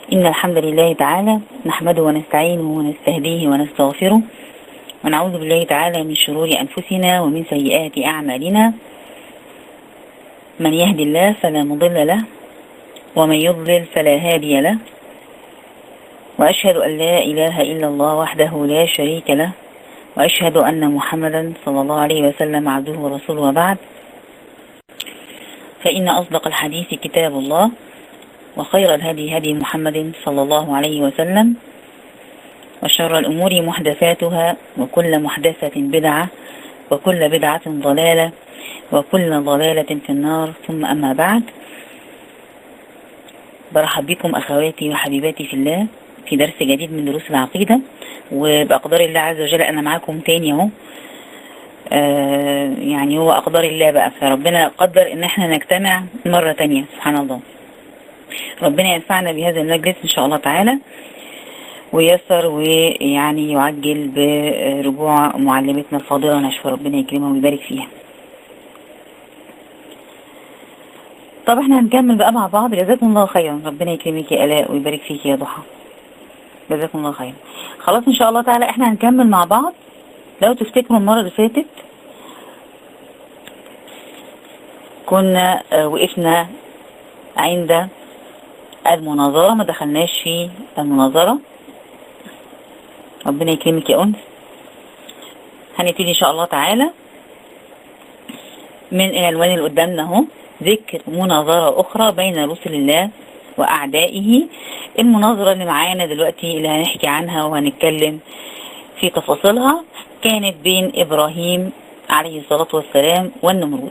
إن الحمد لله تعالى نحمده ونستعينه ونستهديه ونستغفره ونعوذ بالله تعالى من شرور أنفسنا ومن سيئات أعمالنا من يهدي الله فلا مضل له ومن يضلل فلا هادي له وأشهد أن لا إله إلا الله وحده لا شريك له وأشهد أن محمدا صلى الله عليه وسلم عبده ورسوله وبعد فإن أصدق الحديث كتاب الله وخير الهدي هدي محمد صلى الله عليه وسلم وشر الأمور محدثاتها وكل محدثة بدعة وكل بدعة ضلالة وكل ضلالة في النار ثم أما بعد برحب بكم أخواتي وحبيباتي في الله في درس جديد من دروس العقيدة وبأقدار الله عز وجل أنا معاكم تاني أهو آه يعني هو أقدار الله بقى فربنا قدر إن احنا نجتمع مرة تانية سبحان الله ربنا ينفعنا بهذا المجلس إن شاء الله تعالى ويسر ويعني يعجل برجوع معلمتنا الفاضلة نشفى ربنا يكرمها ويبارك فيها طب احنا هنكمل بقى مع بعض جزاكم الله خيرا ربنا يكرمك يا الاء ويبارك فيك يا ضحى جزاكم الله خيرا خلاص ان شاء الله تعالى احنا هنكمل مع بعض لو تفتكروا المرة اللي فاتت كنا وقفنا عند المناظرة ما دخلناش في المناظرة ربنا يكرمك يا أنس هنبتدي إن شاء الله تعالى من العنوان اللي قدامنا اهو ذكر مناظرة أخرى بين رسل الله وأعدائه المناظرة اللي معانا دلوقتي اللي هنحكي عنها وهنتكلم في تفاصيلها كانت بين إبراهيم عليه الصلاة والسلام والنمرود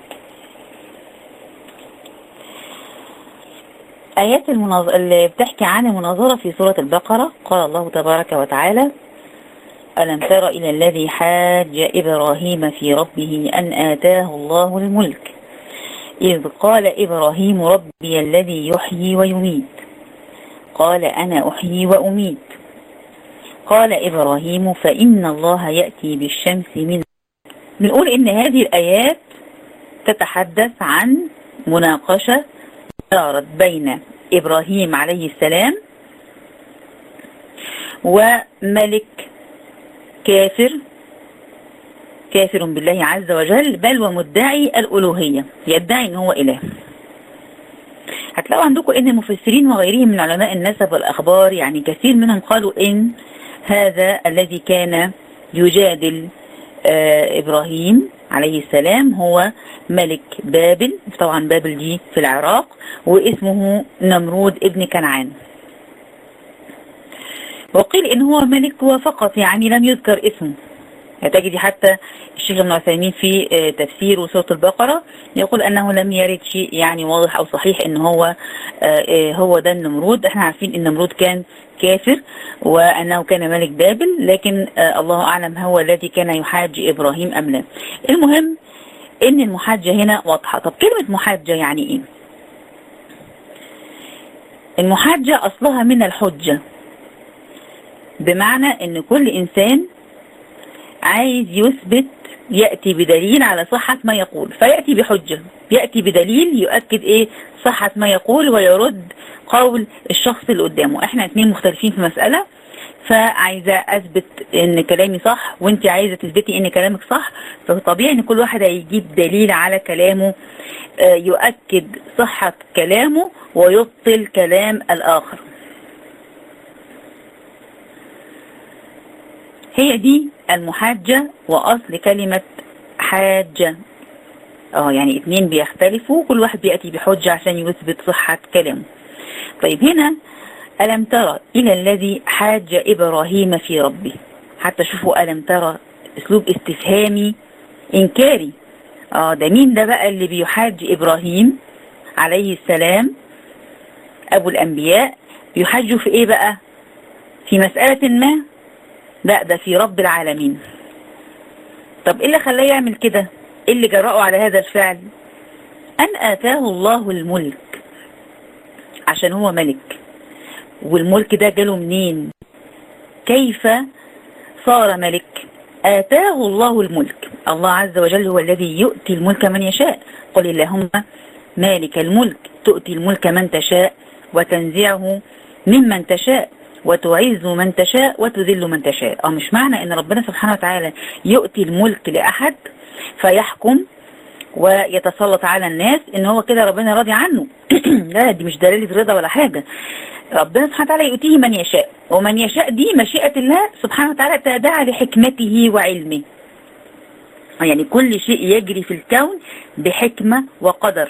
آيات المناظرة اللي بتحكي عن المناظرة في سورة البقرة قال الله تبارك وتعالى ألم تر إلى الذي حاج إبراهيم في ربه أن آتاه الله الملك إذ قال إبراهيم ربي الذي يحيي ويميت قال أنا أحيي وأميت قال إبراهيم فإن الله يأتي بالشمس من بنقول إن هذه الآيات تتحدث عن مناقشة دارت بين إبراهيم عليه السلام وملك كافر كافر بالله عز وجل بل ومدعي الألوهية يدعي أنه هو إله هتلاقوا عندكم ان المفسرين وغيرهم من علماء النسب والأخبار يعني كثير منهم قالوا إن هذا الذي كان يجادل آه إبراهيم عليه السلام هو ملك بابل طبعا بابل دي في العراق واسمه نمرود ابن كنعان وقيل ان هو ملك وفقط يعني لم يذكر اسمه تجد حتى الشيخ ابن عثيمين في تفسير سورة البقرة يقول انه لم يرد شيء يعني واضح او صحيح ان هو هو ده النمرود احنا عارفين ان النمرود كان كافر وانه كان ملك بابل لكن الله اعلم هو الذي كان يحاج ابراهيم ام لا المهم ان المحاجة هنا واضحة طب كلمة محاجة يعني ايه المحاجة اصلها من الحجة بمعنى ان كل انسان عايز يثبت يأتي بدليل على صحة ما يقول فيأتي بحجة يأتي بدليل يؤكد ايه صحة ما يقول ويرد قول الشخص اللي قدامه احنا اتنين مختلفين في مسألة فعايزة اثبت ان كلامي صح وانت عايزة تثبتي ان كلامك صح فطبيعي ان كل واحد هيجيب دليل على كلامه يؤكد صحة كلامه ويبطل كلام الاخر هي دي المحاجة وأصل كلمة حاجة اه يعني اتنين بيختلفوا كل واحد بيأتي بحجة عشان يثبت صحة كلامه طيب هنا ألم ترى إلى الذي حاج إبراهيم في ربه حتى شوفوا ألم ترى أسلوب استفهامي إنكاري اه ده مين ده بقى اللي بيحاج إبراهيم عليه السلام أبو الأنبياء بيحاجوا في إيه بقى في مسألة ما لا ده في رب العالمين طب ايه اللي خلاه يعمل كده ايه اللي جرأه على هذا الفعل ان اتاه الله الملك عشان هو ملك والملك ده جاله منين كيف صار ملك آتاه الله الملك الله عز وجل هو الذي يؤتي الملك من يشاء قل اللهم مالك الملك تؤتي الملك من تشاء وتنزعه ممن تشاء وتعز من تشاء وتذل من تشاء اه مش معنى ان ربنا سبحانه وتعالى يؤتي الملك لأحد فيحكم ويتسلط على الناس ان هو كده ربنا راضي عنه لا دي مش دليل رضا ولا حاجة ربنا سبحانه وتعالى يؤتيه من يشاء ومن يشاء دي مشيئة الله سبحانه وتعالى تابعة لحكمته وعلمه يعني كل شيء يجري في الكون بحكمة وقدر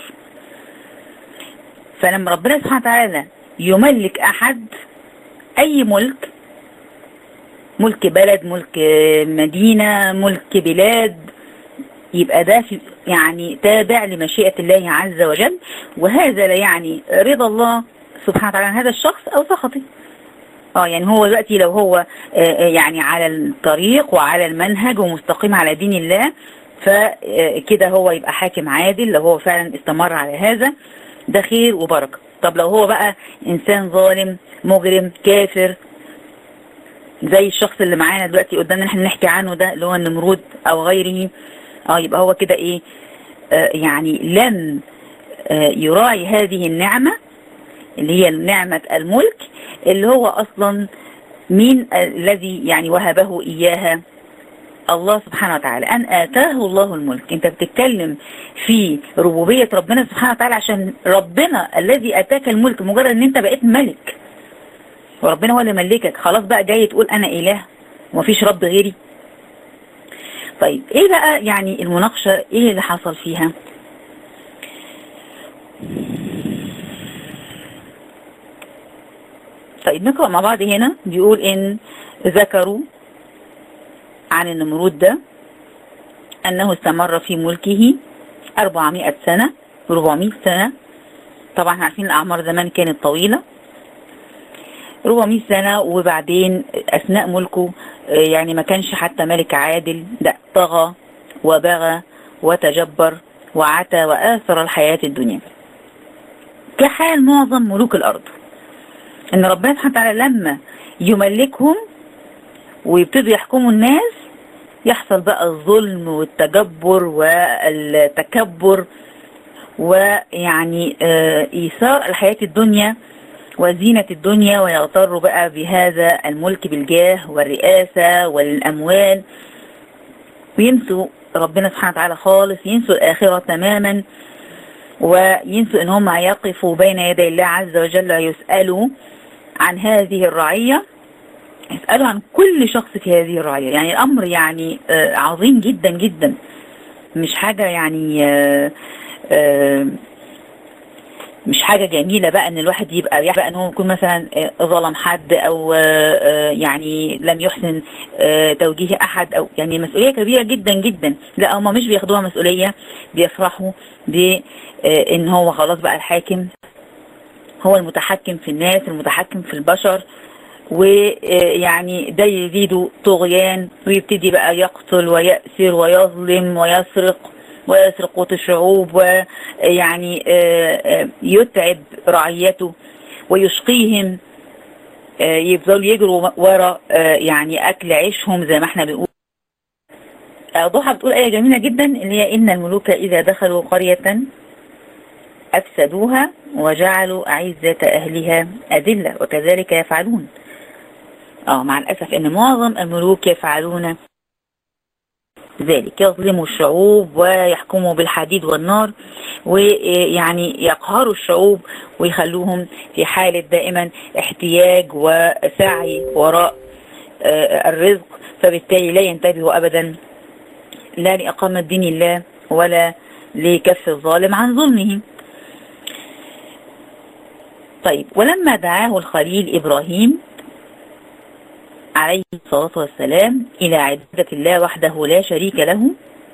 فلما ربنا سبحانه وتعالى يملك أحد أي ملك ملك بلد ملك مدينة ملك بلاد يبقى ده في يعني تابع لمشيئة الله عز وجل وهذا لا يعني رضا الله سبحانه وتعالى عن هذا الشخص أو سخطه اه يعني هو دلوقتي لو هو يعني على الطريق وعلى المنهج ومستقيم على دين الله فكده هو يبقى حاكم عادل لو هو فعلا استمر على هذا ده خير وبركة طب لو هو بقى انسان ظالم مجرم كافر زي الشخص اللي معانا دلوقتي قدامنا احنا نحكي عنه ده اللي هو النمرود او غيره اه يبقى هو كده ايه آه يعني لم آه يراعي هذه النعمة اللي هي نعمة الملك اللي هو اصلا مين الذي يعني وهبه اياها الله سبحانه وتعالى أن آتاه الله الملك أنت بتتكلم في ربوبية ربنا سبحانه وتعالى عشان ربنا الذي آتاك الملك مجرد أن أنت بقيت ملك وربنا هو اللي ملكك خلاص بقى جاي تقول أنا إله ومفيش رب غيري طيب إيه بقى يعني المناقشة إيه اللي حصل فيها طيب نقرأ مع بعض هنا بيقول إن ذكروا عن النمرود ده أنه استمر في ملكه 400 سنة 400 سنة طبعا عارفين الأعمار زمان كانت طويلة 400 سنة وبعدين أثناء ملكه يعني ما كانش حتى ملك عادل ده طغى وبغى وتجبر وعتى وآثر الحياة الدنيا كحال معظم ملوك الأرض إن ربنا سبحانه وتعالى لما يملكهم ويبتدوا يحكموا الناس يحصل بقى الظلم والتجبر والتكبر ويعني إيثار الحياة الدنيا وزينة الدنيا ويغتروا بقى بهذا الملك بالجاه والرئاسة والأموال وينسوا ربنا سبحانه وتعالى خالص ينسوا الآخرة تماما وينسوا ان هم يقفوا بين يدي الله عز وجل يسألوا عن هذه الرعية يسألوا عن كل شخص في هذه الرعية يعني الأمر يعني عظيم جدا جدا مش حاجة يعني مش حاجة جميلة بقى ان الواحد يبقى بقى ان هو يكون مثلا ظلم حد او يعني لم يحسن توجيه احد او يعني مسؤولية كبيرة جدا جدا لا هم مش بياخدوها مسؤولية بيفرحوا بان هو خلاص بقى الحاكم هو المتحكم في الناس المتحكم في البشر ويعني ده يزيده طغيان ويبتدي بقى يقتل ويأسر ويظلم ويسرق ويسرق قوت الشعوب ويعني يتعب رعيته ويشقيهم يفضلوا يجروا ورا يعني أكل عيشهم زي ما احنا بنقول ضحى بتقول آية جميلة جدا اللي هي إن الملوك إذا دخلوا قرية أفسدوها وجعلوا أعزة أهلها أذلة وكذلك يفعلون اه مع الأسف ان معظم الملوك يفعلون ذلك يظلموا الشعوب ويحكموا بالحديد والنار ويعني يقهروا الشعوب ويخلوهم في حالة دائما احتياج وسعي وراء الرزق فبالتالي لا ينتبهوا أبدا لا لإقامة دين الله ولا لكف الظالم عن ظلمه طيب ولما دعاه الخليل إبراهيم عليه الصلاة والسلام إلى عبادة الله وحده لا شريك له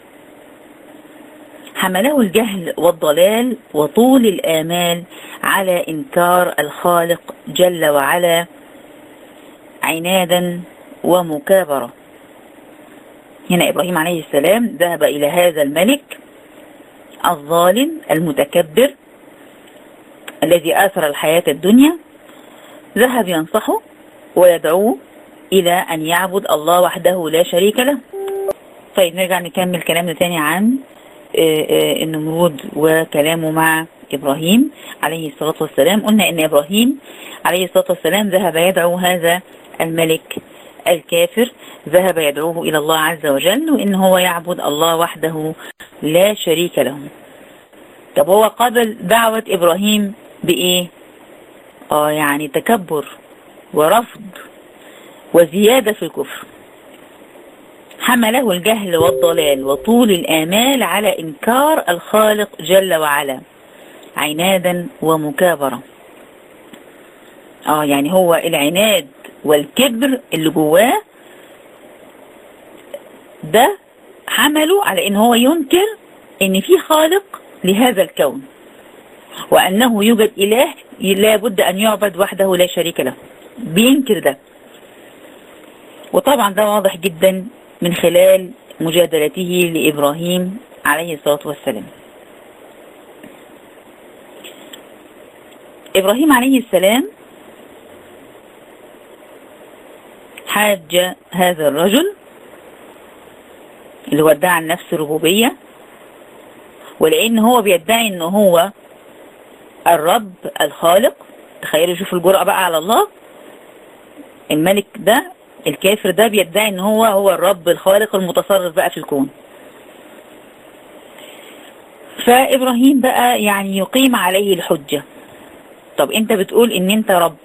حمله الجهل والضلال وطول الآمال على إنكار الخالق جل وعلا عنادا ومكابرة هنا إبراهيم عليه السلام ذهب إلى هذا الملك الظالم المتكبر الذي آثر الحياة الدنيا ذهب ينصحه ويدعوه إلى أن يعبد الله وحده لا شريك له طيب نرجع نكمل كلامنا تاني عن النمرود وكلامه مع إبراهيم عليه الصلاة والسلام قلنا إن إبراهيم عليه الصلاة والسلام ذهب يدعو هذا الملك الكافر ذهب يدعوه إلى الله عز وجل وإن هو يعبد الله وحده لا شريك له طب هو قابل دعوة إبراهيم بإيه؟ آه يعني تكبر ورفض وزيادة في الكفر حمله الجهل والضلال وطول الآمال على إنكار الخالق جل وعلا عنادا ومكابرة اه يعني هو العناد والكبر اللي جواه ده حمله على ان هو ينكر ان في خالق لهذا الكون وانه يوجد اله لا بد ان يعبد وحده لا شريك له بينكر ده وطبعا ده واضح جدا من خلال مجادلته لإبراهيم عليه الصلاة والسلام إبراهيم عليه السلام حاج هذا الرجل اللي هو ادعى عن نفس الربوبية ولأن هو بيدعي ان هو الرب الخالق تخيلوا شوفوا الجرأة بقى على الله الملك ده الكافر ده بيدعي ان هو هو الرب الخالق المتصرف بقى في الكون فابراهيم بقى يعني يقيم عليه الحجة طب انت بتقول ان انت رب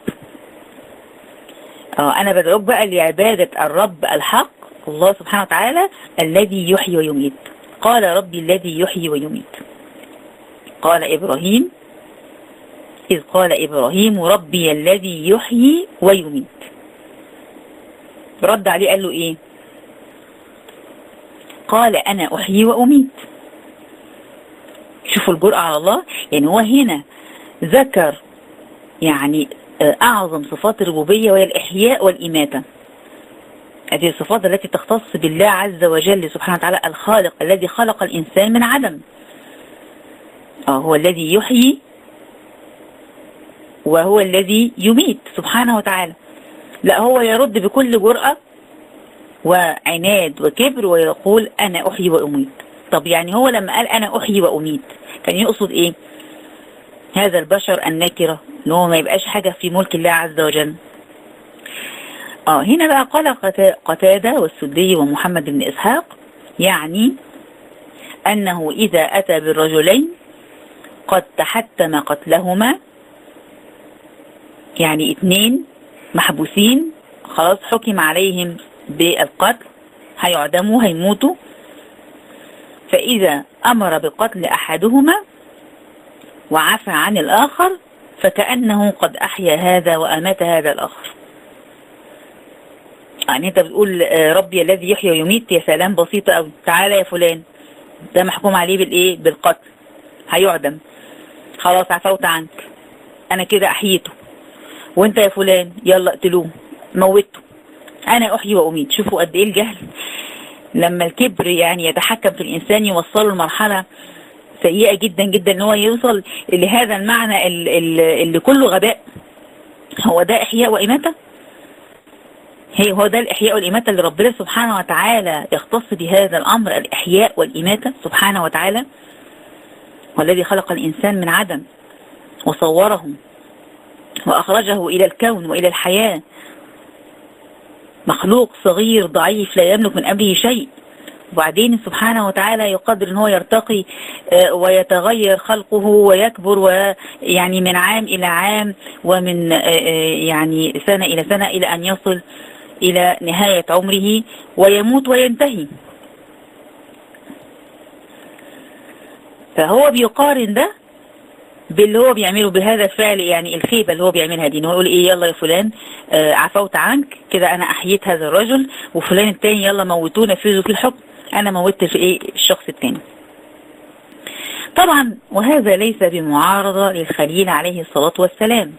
اه انا بدعوك بقى لعبادة الرب الحق الله سبحانه وتعالى الذي يحيي ويميت قال ربي الذي يحيي ويميت قال ابراهيم اذ قال ابراهيم ربي الذي يحيي ويميت رد عليه قال له ايه قال انا احيي واميت شوفوا الجرأة على الله يعني هو هنا ذكر يعني اعظم صفات الربوبية وهي الاحياء والاماتة هذه الصفات التي تختص بالله عز وجل سبحانه وتعالى الخالق الذي خلق الانسان من عدم اه هو الذي يحيي وهو الذي يميت سبحانه وتعالى لا هو يرد بكل جرأة وعناد وكبر ويقول أنا أحيي وأميت طب يعني هو لما قال أنا أحيي وأميت كان يقصد إيه هذا البشر النكرة ان هو ما يبقاش حاجة في ملك الله عز وجل اه هنا بقى قال قتادة والسدي ومحمد بن إسحاق يعني أنه إذا أتى بالرجلين قد تحتم قتلهما يعني اثنين محبوسين خلاص حكم عليهم بالقتل هيعدموا هيموتوا فإذا أمر بقتل أحدهما وعفى عن الآخر فكأنه قد أحيا هذا وأمات هذا الآخر يعني انت بتقول ربي الذي يحيي ويميت يا سلام بسيطة قوي تعالى يا فلان ده محكوم عليه بالايه بالقتل هيعدم خلاص عفوت عنك انا كده احييته وانت يا فلان يلا اقتلوه موته انا احيي واميت شوفوا قد ايه الجهل لما الكبر يعني يتحكم في الانسان يوصله لمرحله سيئه جدا جدا ان هو يوصل لهذا المعنى اللي, اللي كله غباء هو ده احياء واماته هي هو ده الإحياء والإماتة اللي ربنا سبحانه وتعالى يختص بهذا الأمر الإحياء والإماتة سبحانه وتعالى والذي خلق الإنسان من عدم وصوره وأخرجه إلى الكون وإلى الحياة مخلوق صغير ضعيف لا يملك من أمره شيء وبعدين سبحانه وتعالى يقدر ان هو يرتقي ويتغير خلقه ويكبر ويعني من عام الى عام ومن يعني سنة الى سنة الى ان يصل الى نهاية عمره ويموت وينتهي فهو بيقارن ده باللي هو بيعمله بهذا الفعل يعني الخيبة اللي هو بيعملها دي ان هو يقول ايه يلا يا فلان آه عفوت عنك كده انا احييت هذا الرجل وفلان التاني يلا موتوه نفذوا في الحكم انا موتت في ايه الشخص التاني طبعا وهذا ليس بمعارضة للخليل عليه الصلاة والسلام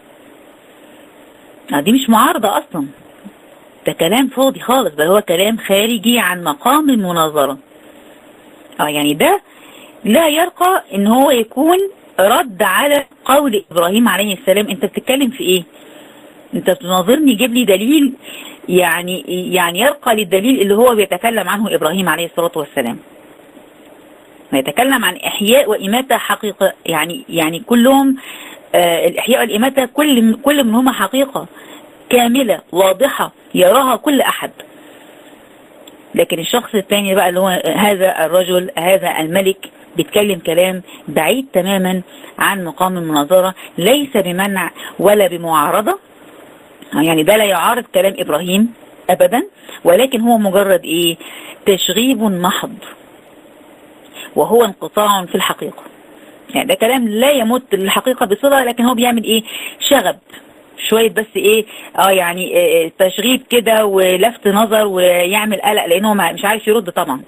دي مش معارضة اصلا ده كلام فاضي خالص بل هو كلام خارجي عن مقام المناظرة اه يعني ده لا يرقى ان هو يكون رد على قول ابراهيم عليه السلام انت بتتكلم في ايه انت بتناظرني جيب لي دليل يعني يعني يرقى للدليل اللي هو بيتكلم عنه ابراهيم عليه الصلاة والسلام نتكلم عن إحياء وإماتة حقيقة يعني يعني كلهم آه الإحياء والإماتة كل كل منهما حقيقة كاملة واضحة يراها كل أحد لكن الشخص الثاني بقى اللي هو هذا الرجل هذا الملك بيتكلم كلام بعيد تماما عن مقام المناظرة ليس بمنع ولا بمعارضة يعني ده لا يعارض كلام إبراهيم أبدا ولكن هو مجرد إيه تشغيب محض وهو انقطاع في الحقيقة يعني ده كلام لا يمت للحقيقة بصلة لكن هو بيعمل إيه شغب شوية بس ايه اه يعني إيه تشغيب كده ولفت نظر ويعمل قلق لانه مش عارف يرد طبعا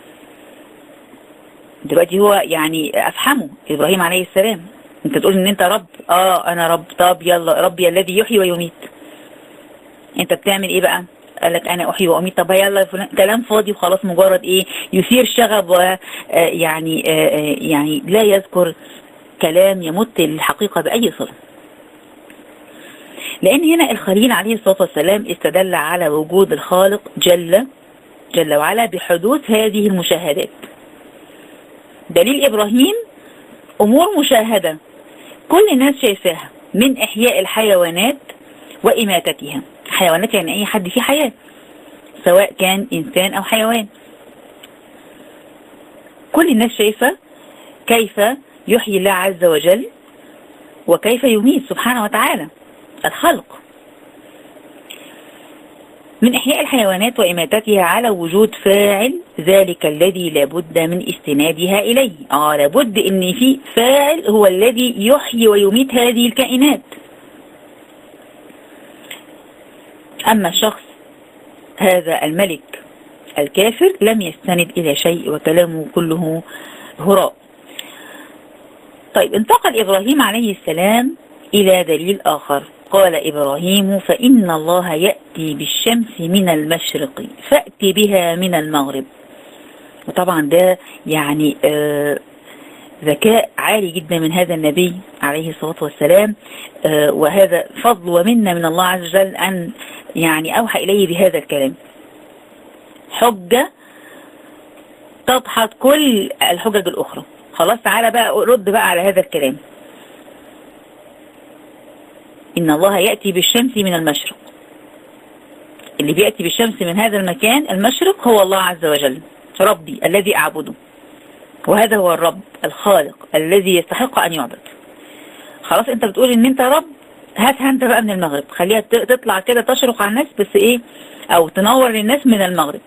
دلوقتي هو يعني افحمه ابراهيم عليه السلام انت تقول ان انت رب اه انا رب طب يلا ربي الذي يحيي ويميت انت بتعمل ايه بقى قال لك انا احيي واميت طب يلا فلان كلام فاضي وخلاص مجرد ايه يثير شغب ويعني يعني لا يذكر كلام يمت للحقيقة بأي صلة لأن هنا الخليل عليه الصلاة والسلام استدل على وجود الخالق جل جل وعلا بحدوث هذه المشاهدات دليل إبراهيم أمور مشاهدة كل الناس شايفاها من إحياء الحيوانات وإماتتها حيوانات يعني أي حد فيه حياة سواء كان إنسان أو حيوان كل الناس شايفة كيف يحيي الله عز وجل وكيف يميت سبحانه وتعالى الخلق من إحياء الحيوانات وإماتتها على وجود فاعل ذلك الذي لابد من استنادها إليه آه لابد إن في فاعل هو الذي يحيي ويميت هذه الكائنات أما الشخص هذا الملك الكافر لم يستند إلى شيء وكلامه كله هراء طيب انتقل إبراهيم عليه السلام إلى دليل آخر قال إبراهيم فإن الله يأتي بالشمس من المشرق فأت بها من المغرب وطبعا ده يعني آه ذكاء عالي جدا من هذا النبي عليه الصلاة والسلام آه وهذا فضل ومنة من الله عز وجل أن يعني أوحى إليه بهذا الكلام حجة تضحط كل الحجج الأخرى خلاص تعالى بقى رد بقى على هذا الكلام إن الله يأتي بالشمس من المشرق اللي بيأتي بالشمس من هذا المكان المشرق هو الله عز وجل ربي الذي أعبده وهذا هو الرب الخالق الذي يستحق أن يعبد خلاص انت بتقول ان انت رب هاتها انت بقى من المغرب خليها تطلع كده تشرق على الناس بس ايه او تنور للناس من المغرب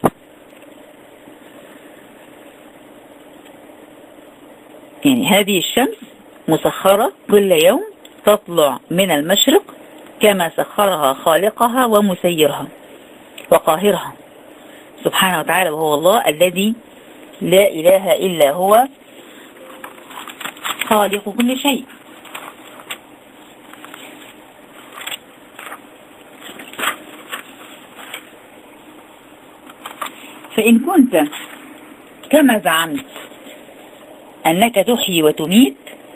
يعني هذه الشمس مسخرة كل يوم تطلع من المشرق كما سخرها خالقها ومسيرها وقاهرها سبحانه وتعالى وهو الله الذي لا إله إلا هو خالق كل شيء فإن كنت كما زعمت أنك تحيي وتميت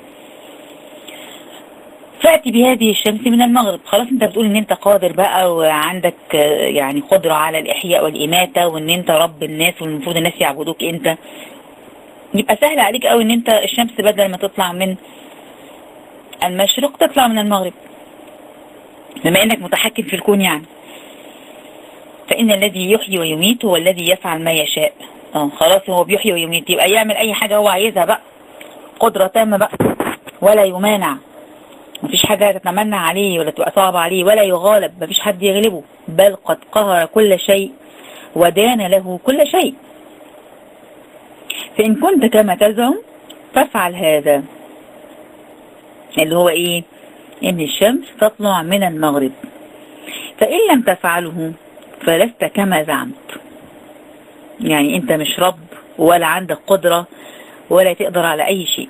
فأتي بهذه الشمس من المغرب خلاص انت بتقول ان انت قادر بقى وعندك يعني قدرة على الإحياء والإماتة وان انت رب الناس والمفروض الناس يعبدوك انت يبقى سهل عليك قوي ان انت الشمس بدل ما تطلع من المشرق تطلع من المغرب بما انك متحكم في الكون يعني فإن الذي يحيي ويميت هو الذي يفعل ما يشاء اه خلاص هو بيحيي ويميت يبقى يعمل اي حاجة هو عايزها بقى قدرة تامة بقى ولا يمانع مفيش حاجة تتمنى عليه ولا تبقى صعبة عليه ولا يغالب مفيش حد يغلبه بل قد قهر كل شيء ودان له كل شيء فإن كنت كما تزعم فافعل هذا اللي هو ايه ان الشمس تطلع من المغرب فإن لم تفعله فلست كما زعمت يعني انت مش رب ولا عندك قدرة ولا تقدر على اي شيء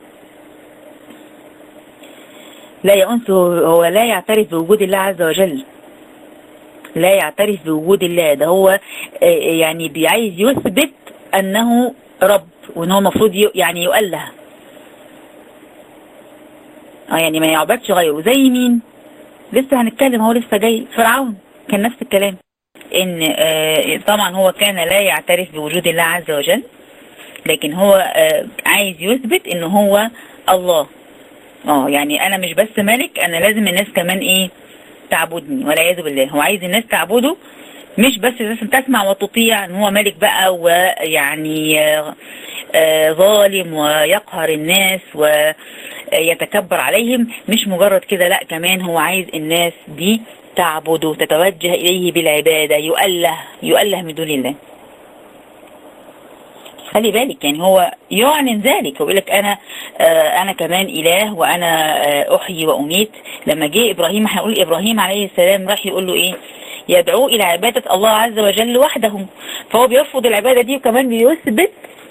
لا يأنس هو لا يعترف بوجود الله عز وجل لا يعترف بوجود الله ده هو يعني بيعايز يثبت انه رب وان هو المفروض يعني يؤله اه يعني ما يعبدش غيره زي مين لسه هنتكلم هو لسه جاي فرعون كان نفس الكلام ان طبعا هو كان لا يعترف بوجود الله عز وجل لكن هو آه عايز يثبت ان هو الله اه يعني انا مش بس ملك انا لازم الناس كمان ايه تعبدني والعياذ بالله هو عايز الناس تعبده مش بس لازم تسمع وتطيع ان هو ملك بقى ويعني آه آه ظالم ويقهر الناس ويتكبر عليهم مش مجرد كده لا كمان هو عايز الناس دي تعبده تتوجه إليه بالعبادة يؤله يؤله من دون الله خلي بالك يعني هو يعلن ذلك ويقول لك انا آه انا كمان اله وانا آه احيي واميت لما جه ابراهيم هنقول ابراهيم عليه السلام راح يقول له ايه يدعو الى عباده الله عز وجل وحده فهو بيرفض العباده دي وكمان بيثبت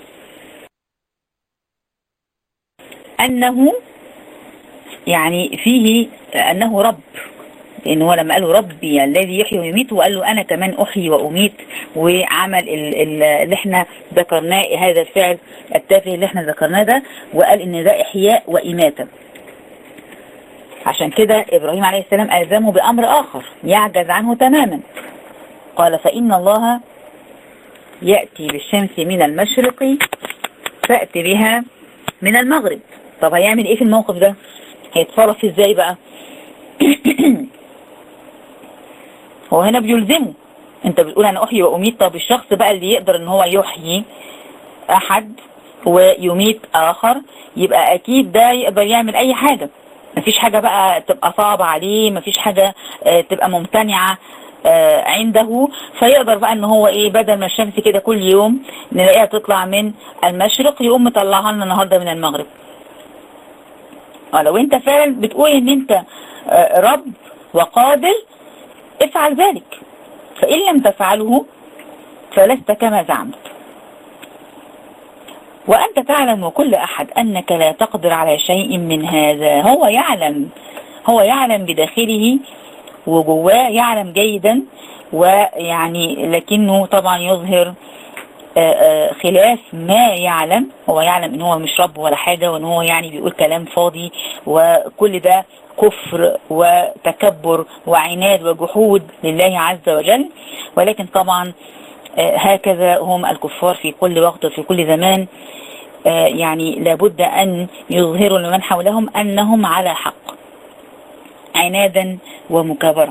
انه يعني فيه انه رب لان هو لما قال له ربي الذي يحيي ويميت وقال له انا كمان احيي واميت وعمل اللي احنا ذكرناه هذا الفعل التافه اللي احنا ذكرناه ده وقال ان ده احياء واماته عشان كده ابراهيم عليه السلام الزمه بامر اخر يعجز عنه تماما قال فان الله ياتي بالشمس من المشرق فات بها من المغرب طب هيعمل ايه في الموقف ده هيتصرف ازاي بقى هو هنا بيلزمه انت بتقول انا احيي واميت طب الشخص بقى اللي يقدر ان هو يحيي احد ويميت اخر يبقى اكيد ده يقدر يعمل اي حاجة مفيش حاجة بقى تبقى صعبة عليه مفيش حاجة اه تبقى ممتنعة اه عنده فيقدر بقى ان هو ايه بدل ما الشمس كده كل يوم نلاقيها تطلع من المشرق يقوم مطلعها لنا النهارده من المغرب اه لو انت فعلا بتقول ان انت اه رب وقادر افعل ذلك فإن لم تفعله فلست كما زعمت وأنت تعلم وكل أحد أنك لا تقدر على شيء من هذا هو يعلم هو يعلم بداخله وجواه يعلم جيدا ويعني لكنه طبعا يظهر خلاف ما يعلم هو يعلم ان هو مش رب ولا حاجة وان هو يعني بيقول كلام فاضي وكل ده كفر وتكبر وعناد وجحود لله عز وجل ولكن طبعا هكذا هم الكفار في كل وقت وفي كل زمان يعني لابد أن يظهروا لمن حولهم أنهم على حق عنادا ومكابرة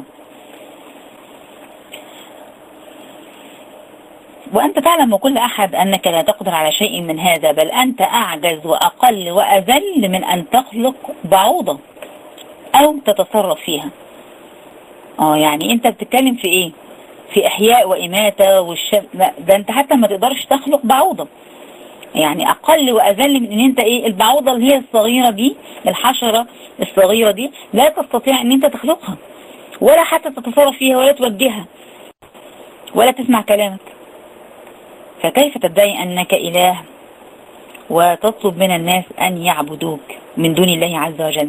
وأنت تعلم وكل أحد أنك لا تقدر على شيء من هذا بل أنت أعجز وأقل وأذل من أن تخلق بعوضة أو تتصرف فيها اه يعني أنت بتتكلم في إيه في إحياء وإماتة والشم ده أنت حتى ما تقدرش تخلق بعوضة يعني أقل وأذل من أن أنت إيه البعوضة اللي هي الصغيرة دي الحشرة الصغيرة دي لا تستطيع أن أنت تخلقها ولا حتى تتصرف فيها ولا توجهها ولا تسمع كلامك فكيف تدعي أنك إله وتطلب من الناس أن يعبدوك من دون الله عز وجل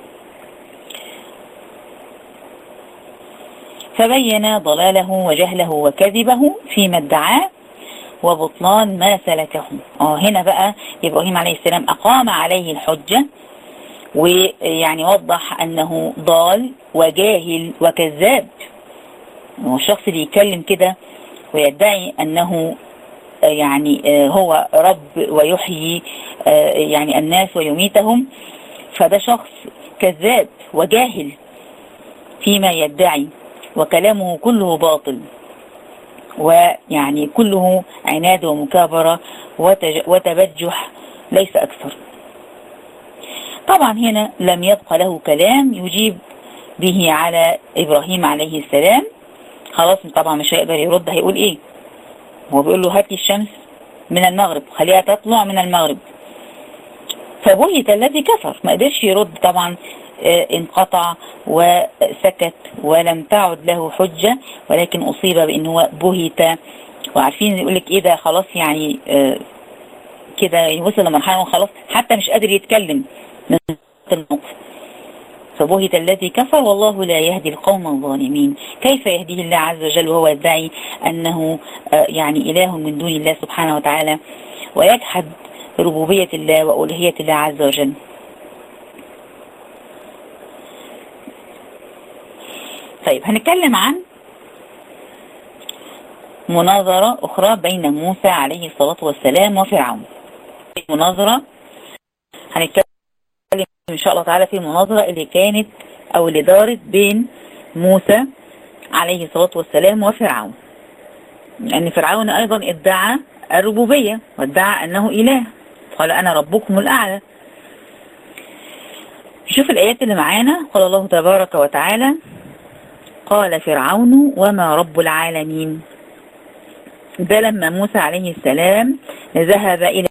فبين ضلاله وجهله وكذبه فيما ادعاه وبطلان ما سلكه اه هنا بقى إبراهيم عليه السلام أقام عليه الحجة ويعني وضح أنه ضال وجاهل وكذاب والشخص اللي يتكلم كده ويدعي أنه يعني هو رب ويحيي يعني الناس ويميتهم فده شخص كذاب وجاهل فيما يدعي وكلامه كله باطل ويعني كله عناد ومكابرة وتبجح ليس أكثر طبعا هنا لم يبقى له كلام يجيب به على إبراهيم عليه السلام خلاص طبعا مش هيقدر يرد هيقول ايه هو بيقول له هات لي الشمس من المغرب خليها تطلع من المغرب فبهت الذي كفر ما قدرش يرد طبعا انقطع وسكت ولم تعد له حجة ولكن أصيب بأنه هو بهت وعارفين يقول لك ايه ده خلاص يعني كده وصل لمرحلة خلاص حتى مش قادر يتكلم من الموقف فبهت الذي كفر والله لا يهدي القوم الظالمين كيف يهديه الله عز وجل وهو يدعي أنه يعني إله من دون الله سبحانه وتعالى ويجحد ربوبية الله وألوهية الله عز وجل طيب هنتكلم عن مناظرة أخرى بين موسى عليه الصلاة والسلام وفرعون المناظرة هنتكلم إن شاء الله تعالى في المناظرة اللي كانت أو اللي دارت بين موسى عليه الصلاة والسلام وفرعون لأن فرعون أيضا ادعى الربوبية وادعى أنه إله قال أنا ربكم الأعلى شوف الآيات اللي معانا قال الله تبارك وتعالى قال فرعون وما رب العالمين ده لما موسى عليه السلام ذهب إلى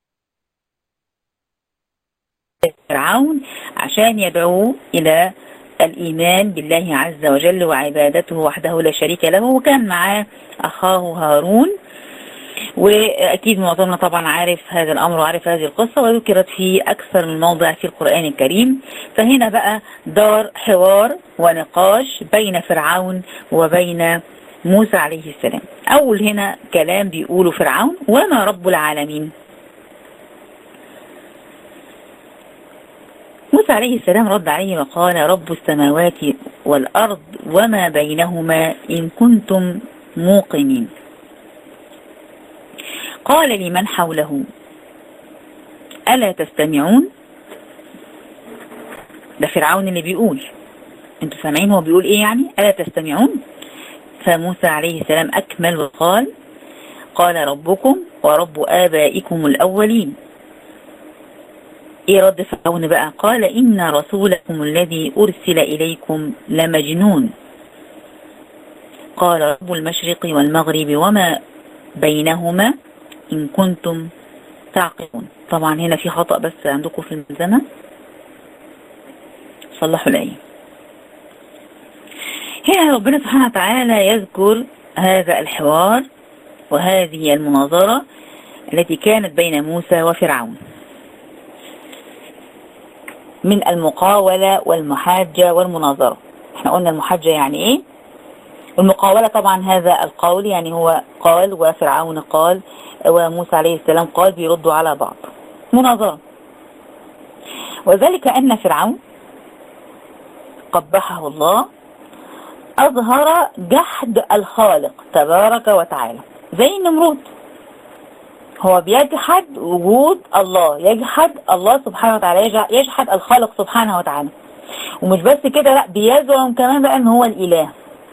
فرعون عشان يدعوه إلى الإيمان بالله عز وجل وعبادته وحده لا شريك له وكان معاه أخاه هارون وأكيد معظمنا طبعا عارف هذا الأمر وعارف هذه القصة وذكرت في أكثر من موضع في القرآن الكريم فهنا بقى دار حوار ونقاش بين فرعون وبين موسى عليه السلام أول هنا كلام بيقوله فرعون وما رب العالمين موسى عليه السلام رد عليه وقال رب السماوات والأرض وما بينهما إن كنتم موقنين قال لمن حوله ألا تستمعون ده فرعون اللي بيقول انتوا سامعين هو بيقول ايه يعني ألا تستمعون فموسى عليه السلام أكمل وقال قال ربكم ورب آبائكم الأولين ايه رد فرعون بقى قال إن رسولكم الذي أرسل إليكم لمجنون قال رب المشرق والمغرب وما بينهما إن كنتم تعقلون طبعا هنا في خطأ بس عندكم في الملزمة صلحوا الآية هنا ربنا سبحانه وتعالى يذكر هذا الحوار وهذه المناظرة التي كانت بين موسى وفرعون من المقاولة والمحاجة والمناظرة احنا قلنا المحاجة يعني ايه والمقاولة طبعا هذا القول يعني هو قال وفرعون قال وموسى عليه السلام قال بيردوا على بعض مناظرة وذلك أن فرعون قبحه الله أظهر جحد الخالق تبارك وتعالى زي النمرود هو بيجحد وجود الله يجحد الله سبحانه وتعالى يجحد الخالق سبحانه وتعالى ومش بس كده لا بيزعم كمان بقى ان هو الاله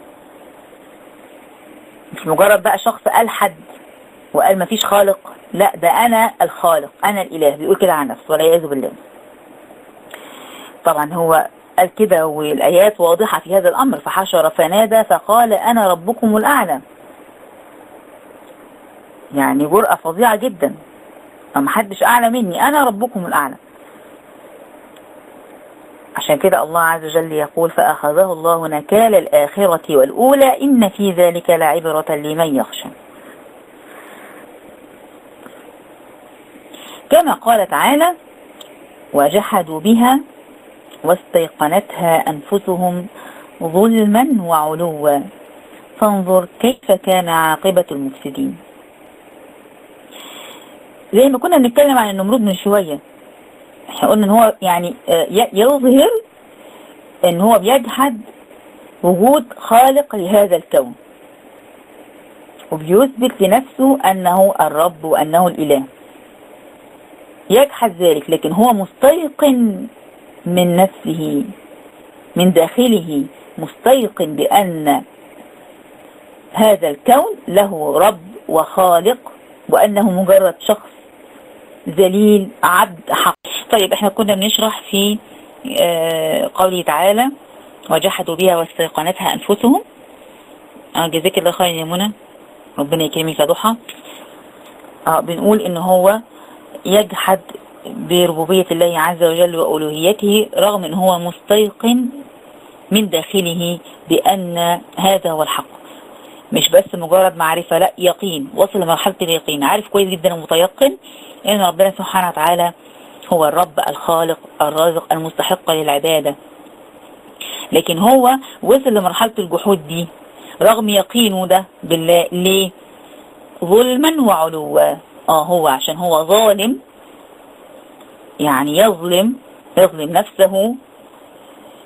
مش مجرد بقى شخص ألحد وقال مفيش خالق لا ده انا الخالق انا الاله بيقول كده عن نفسه والعياذ بالله طبعا هو قال كده والايات واضحة في هذا الامر فحشر فنادى فقال انا ربكم الاعلى يعني جرأة فظيعة جدا ما حدش اعلى مني انا ربكم الاعلى عشان كده الله عز وجل يقول فأخذه الله نكال الآخرة والأولى إن في ذلك لعبرة لمن يخشى كما قال تعالى وجحدوا بها واستيقنتها أنفسهم ظلما وعلوا فانظر كيف كان عاقبة المفسدين زي ما كنا بنتكلم عن النمرود من شوية احنا قلنا ان هو يعني يظهر ان هو بيجحد وجود خالق لهذا الكون وبيثبت لنفسه انه الرب وانه الاله يجحد ذلك لكن هو مستيقن من نفسه من داخله مستيقن بان هذا الكون له رب وخالق وانه مجرد شخص ذليل عبد حق طيب احنا كنا بنشرح في اه قوله تعالى وجحدوا بها واستيقنتها انفسهم اه جزاك الله خير يا منى ربنا يكرمك يا ضحى اه بنقول ان هو يجحد بربوبية الله عز وجل وألوهيته رغم ان هو مستيقن من داخله بأن هذا هو الحق مش بس مجرد معرفة لا يقين وصل لمرحلة اليقين عارف كويس جدا ومتيقن ان ربنا سبحانه وتعالى هو الرب الخالق الرازق المستحق للعبادة لكن هو وصل لمرحلة الجحود دي رغم يقينه ده بالله ليه ظلما وعلوا اه هو عشان هو ظالم يعني يظلم يظلم نفسه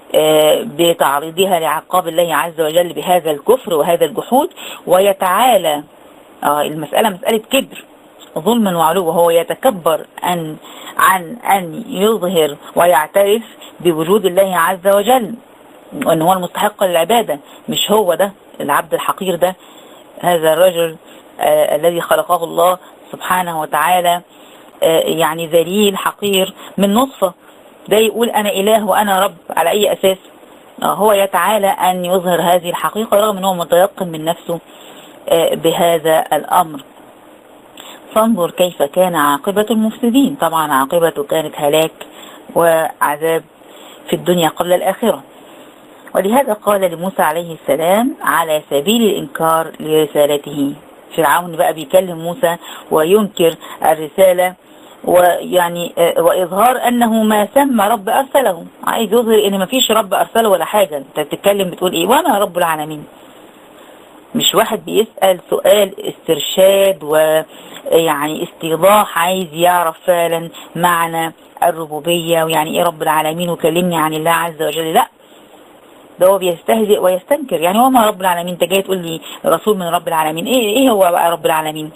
بتعريضها لعقاب الله عز وجل بهذا الكفر وهذا الجحود ويتعالى المسألة مسألة كبر ظلما وعلو وهو يتكبر أن عن أن يظهر ويعترف بوجود الله عز وجل وأن هو المستحق للعبادة مش هو ده العبد الحقير ده هذا الرجل آه الذي خلقه الله سبحانه وتعالى آه يعني ذليل حقير من نطفة ده يقول أنا إله وأنا رب على أي أساس آه هو يتعالى أن يظهر هذه الحقيقة رغم أنه متيقن من نفسه آه بهذا الأمر فانظر كيف كان عاقبة المفسدين طبعا عاقبته كانت هلاك وعذاب في الدنيا قبل الآخرة ولهذا قال لموسى عليه السلام على سبيل الإنكار لرسالته فرعون بقى بيكلم موسى وينكر الرسالة ويعني وإظهار أنه ما سمى رب أرسله عايز يظهر إن ما فيش رب أرسله ولا حاجة أنت بتتكلم بتقول إيه وأنا رب العالمين مش واحد بيسأل سؤال استرشاد ويعني استيضاح عايز يعرف فعلا معنى الربوبية ويعني ايه رب العالمين وكلمني عن الله عز وجل لا ده هو بيستهزئ ويستنكر يعني هو ما رب العالمين انت جاي تقول لي رسول من رب العالمين ايه ايه هو بقى رب العالمين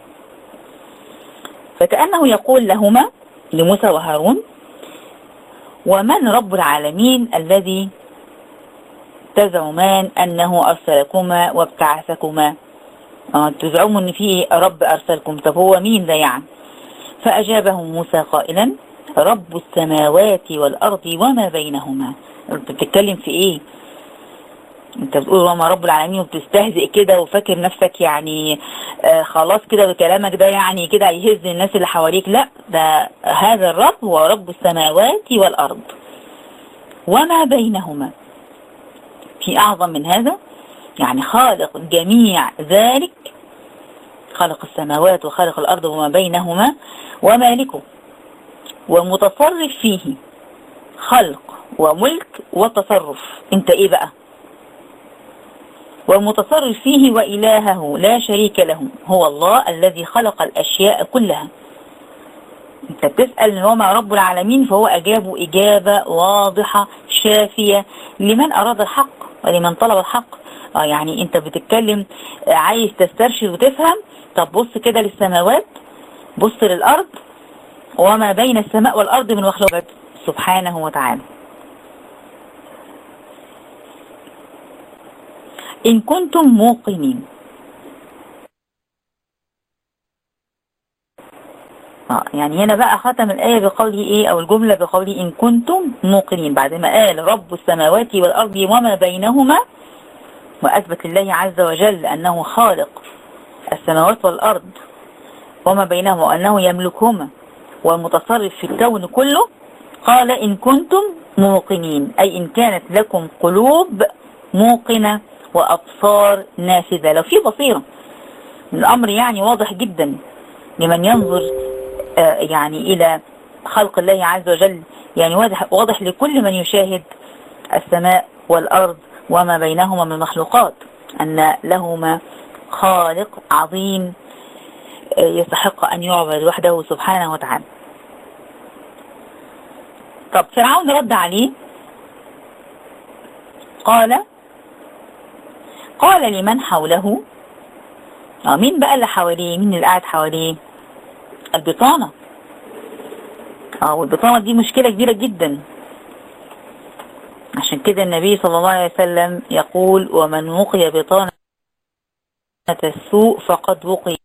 فكأنه يقول لهما لموسى وهارون ومن رب العالمين الذي تزعمان أنه أرسلكما وابتعثكما آه تزعموا أن في رب أرسلكم طب هو مين ده يعني فأجابه موسى قائلا رب السماوات والأرض وما بينهما انت بتتكلم في ايه انت بتقول وما رب العالمين وبتستهزئ كده وفاكر نفسك يعني آه خلاص كده بكلامك ده يعني كده هيهز الناس اللي حواليك لا ده هذا الرب هو رب السماوات والأرض وما بينهما في أعظم من هذا يعني خالق جميع ذلك خلق السماوات وخلق الأرض وما بينهما ومالكه ومتصرف فيه خلق وملك وتصرف انت ايه بقى والمتصرف فيه وإلهه لا شريك له هو الله الذي خلق الأشياء كلها انت بتسأل وما رب العالمين فهو أجابه إجابة واضحة شافية لمن أراد الحق ولمن طلب الحق اه يعني انت بتتكلم عايز تسترشد وتفهم طب بص كده للسماوات بص للأرض وما بين السماء والأرض من مخلوقات سبحانه وتعالى إن كنتم موقنين آه يعني هنا بقى ختم الآية بقوله إيه أو الجملة بقوله إن كنتم موقنين بعد ما قال رب السماوات والأرض وما بينهما وأثبت لله عز وجل أنه خالق السماوات والأرض وما بينهما وأنه يملكهما والمتصرف في الكون كله قال إن كنتم موقنين أي إن كانت لكم قلوب موقنة وأبصار نافذة لو في بصيرة الأمر يعني واضح جدا لمن ينظر آه يعني إلى خلق الله عز وجل يعني واضح, واضح لكل من يشاهد السماء والأرض وما بينهما من مخلوقات أن لهما خالق عظيم آه يستحق أن يعبد وحده سبحانه وتعالى طب فرعون رد عليه قال قال لمن حوله اه مين بقى اللي حواليه مين اللي قاعد حواليه البطانة اه والبطانة دي مشكلة كبيرة جدا عشان كده النبي صلى الله عليه وسلم يقول ومن وقي بطانة السوء فقد وقي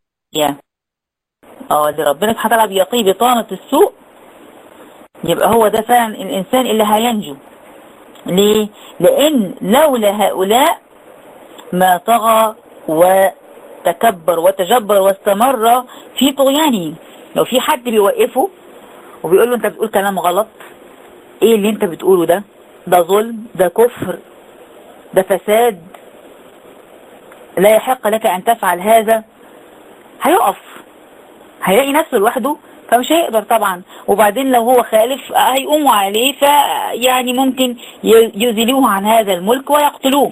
اه اللي ربنا سبحانه وتعالى بيقي بطانة السوء يبقى هو ده فعلا الإنسان اللي هينجو ليه؟ لأن لولا هؤلاء ما طغى وتكبر وتجبر واستمر في طغيانه لو في حد بيوقفه وبيقول له انت بتقول كلام غلط ايه اللي انت بتقوله ده ده ظلم ده كفر ده فساد لا يحق لك ان تفعل هذا هيقف هيلاقي نفسه لوحده فمش هيقدر طبعا وبعدين لو هو خالف هيقوموا عليه فيعني ممكن يزيلوه عن هذا الملك ويقتلوه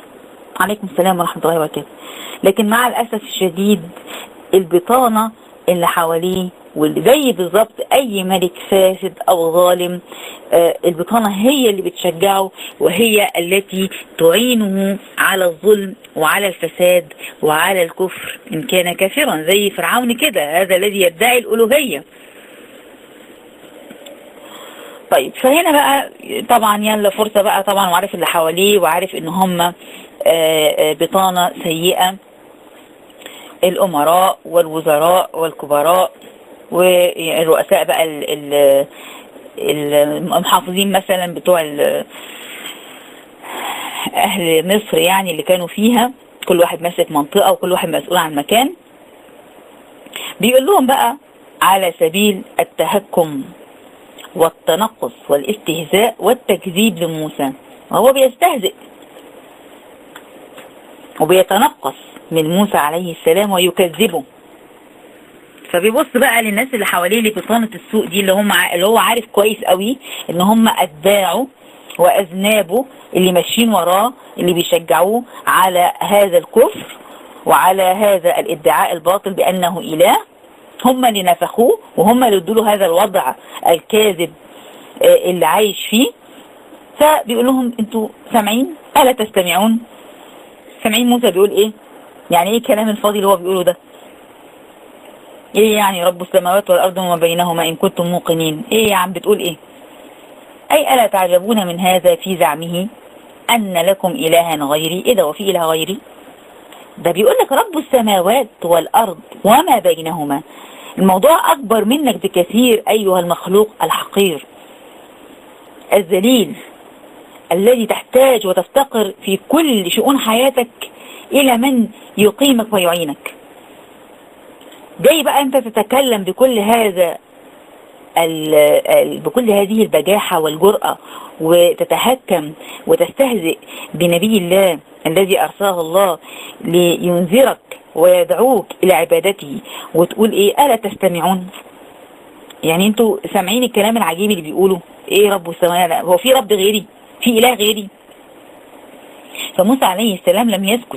عليكم السلام ورحمة الله وبركاته لكن مع الأسف الشديد البطانة اللي حواليه واللي زي بالظبط اي ملك فاسد او ظالم آه البطانة هي اللي بتشجعه وهي التي تعينه على الظلم وعلى الفساد وعلى الكفر ان كان كافرا زي فرعون كده هذا الذي يدعي الالوهية طيب فهنا بقى طبعا يلا فرصة بقى طبعا وعارف اللي حواليه وعارف ان هم بطانة سيئة الامراء والوزراء والكبراء والرؤساء بقى المحافظين مثلا بتوع اهل مصر يعني اللي كانوا فيها كل واحد ماسك منطقة وكل واحد مسؤول عن مكان بيقول لهم بقى على سبيل التهكم والتنقص والاستهزاء والتكذيب لموسى وهو بيستهزئ وبيتنقص من موسى عليه السلام ويكذبه فبيبص بقى للناس اللي حواليه اللي بطانة السوق دي اللي هم اللي هو عارف كويس قوي ان هم اتباعه واذنابه اللي ماشيين وراه اللي بيشجعوه على هذا الكفر وعلى هذا الادعاء الباطل بانه اله هم اللي نفخوه وهم اللي ادوا هذا الوضع الكاذب اللي عايش فيه فبيقول لهم انتوا سامعين الا تستمعون سامعين موسى بيقول ايه يعني ايه الكلام الفاضي اللي هو بيقوله ده ايه يعني رب السماوات والارض وما بينهما ان كنتم موقنين ايه يا عم بتقول ايه اي الا تعجبون من هذا في زعمه ان لكم الها غيري ايه ده وفي اله غيري ده بيقول لك رب السماوات والارض وما بينهما الموضوع اكبر منك بكثير ايها المخلوق الحقير الذليل الذي تحتاج وتفتقر في كل شؤون حياتك الى من يقيمك ويعينك جاي بقى انت تتكلم بكل هذا ال ال بكل هذه البجاحة والجرأة وتتهكم وتستهزئ بنبي الله الذي أرسله الله لينذرك ويدعوك إلى عبادته وتقول إيه ألا تستمعون يعني انتوا سامعين الكلام العجيب اللي بيقوله ايه رب السماوات هو في رب غيري في إله غيري فموسى عليه السلام لم يسكت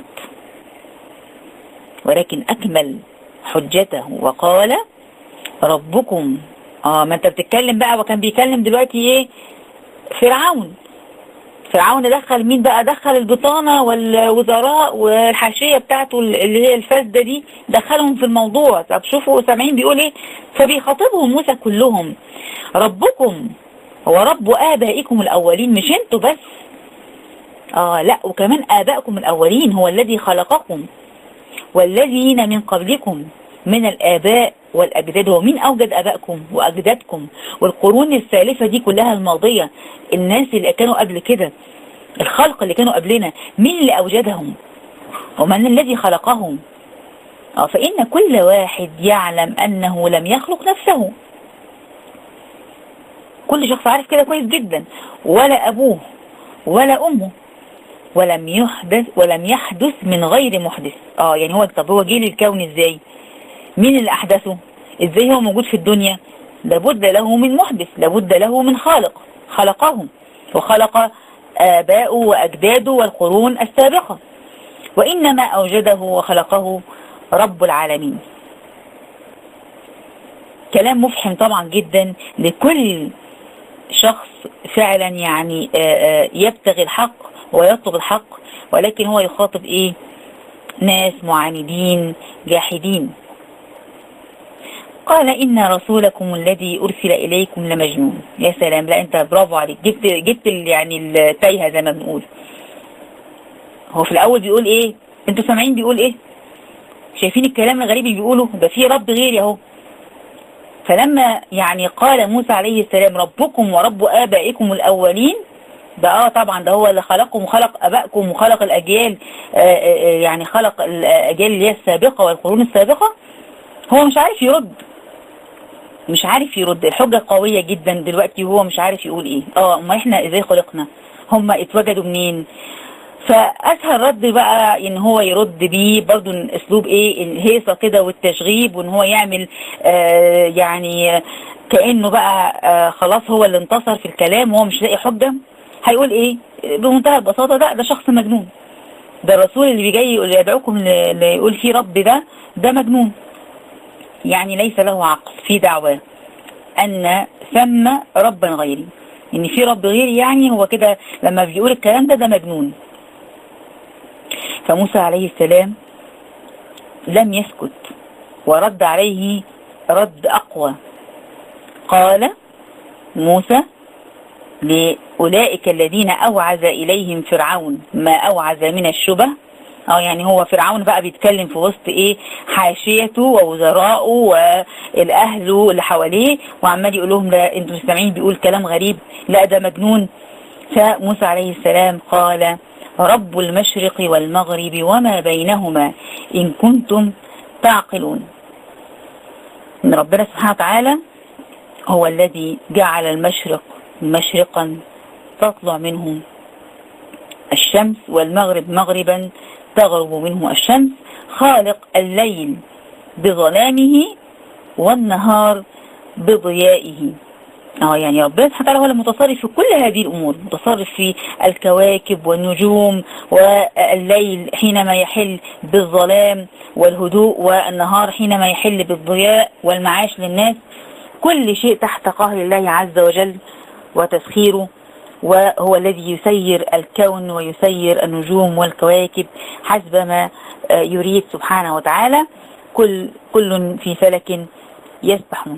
ولكن أكمل حجته وقال ربكم اه ما انت بتتكلم بقى وكان بيتكلم دلوقتي ايه فرعون فرعون دخل مين بقى دخل البطانة والوزراء والحاشية بتاعته اللي هي الفاسدة دي دخلهم في الموضوع طب شوفوا سامعين بيقول ايه فبيخاطبهم موسى كلهم ربكم هو رب آبائكم الأولين مش انتوا بس اه لا وكمان آبائكم الأولين هو الذي خلقكم والذين من قبلكم من الآباء والأجداد هو مين أوجد آبائكم وأجدادكم والقرون الثالثة دي كلها الماضية الناس اللي كانوا قبل كده الخلق اللي كانوا قبلنا مين اللي أوجدهم ومن الذي خلقهم اه فإن كل واحد يعلم أنه لم يخلق نفسه كل شخص عارف كده كويس جدا ولا أبوه ولا أمه ولم يحدث ولم يحدث من غير محدث اه يعني هو طب هو جه للكون ازاي مين اللي احدثه ازاي هو موجود في الدنيا لابد له من محدث لابد له من خالق خلقه وخلق آباؤه وأجداده والقرون السابقة وإنما أوجده وخلقه رب العالمين كلام مفحم طبعا جدا لكل شخص فعلا يعني يبتغي الحق ويطلب الحق ولكن هو يخاطب ايه ناس معاندين جاحدين قال إن رسولكم الذي أرسل إليكم لمجنون يا سلام لا أنت برافو عليك جبت جبت يعني التايهة زي ما بنقول هو في الأول بيقول إيه أنتوا سامعين بيقول إيه شايفين الكلام الغريب اللي بيقوله ده في رب غيري أهو فلما يعني قال موسى عليه السلام ربكم ورب آبائكم الأولين ده اه طبعا ده هو اللي خلقكم وخلق ابائكم وخلق الاجيال آآ آآ يعني خلق الاجيال اللي هي السابقه والقرون السابقه هو مش عارف يرد مش عارف يرد الحجة قوية جدا دلوقتي وهو مش عارف يقول ايه اه ما احنا ازاي خلقنا هم اتوجدوا منين فاسهل رد بقى ان هو يرد بيه برضو اسلوب ايه الهيصة كده والتشغيب وان هو يعمل آه يعني كأنه بقى آه خلاص هو اللي انتصر في الكلام وهو مش لاقي حجة هيقول ايه بمنتهى البساطة ده ده شخص مجنون ده الرسول اللي بيجي يدعوكم اللي يقول فيه رب ده ده مجنون يعني ليس له عقل في دعواه أن ثم ربا غيري إن في رب غيري يعني هو كده لما بيقول الكلام ده ده مجنون فموسى عليه السلام لم يسكت ورد عليه رد أقوى قال موسى لأولئك الذين أوعز إليهم فرعون ما أوعز من الشبه اه يعني هو فرعون بقى بيتكلم في وسط ايه حاشيته ووزراءه والاهل اللي حواليه وعمال يقول لهم لا انتوا سامعين بيقول كلام غريب لا ده مجنون فموسى عليه السلام قال رب المشرق والمغرب وما بينهما ان كنتم تعقلون ان ربنا سبحانه وتعالى هو الذي جعل المشرق مشرقا تطلع منه الشمس والمغرب مغربا تغرب منه الشمس خالق الليل بظلامه والنهار بضيائه اه يعني ربنا سبحانه وتعالى هو المتصرف في كل هذه الامور متصرف في الكواكب والنجوم والليل حينما يحل بالظلام والهدوء والنهار حينما يحل بالضياء والمعاش للناس كل شيء تحت قهر الله عز وجل وتسخيره وهو الذي يسير الكون ويسير النجوم والكواكب حسب ما يريد سبحانه وتعالى كل كل في فلك يسبحون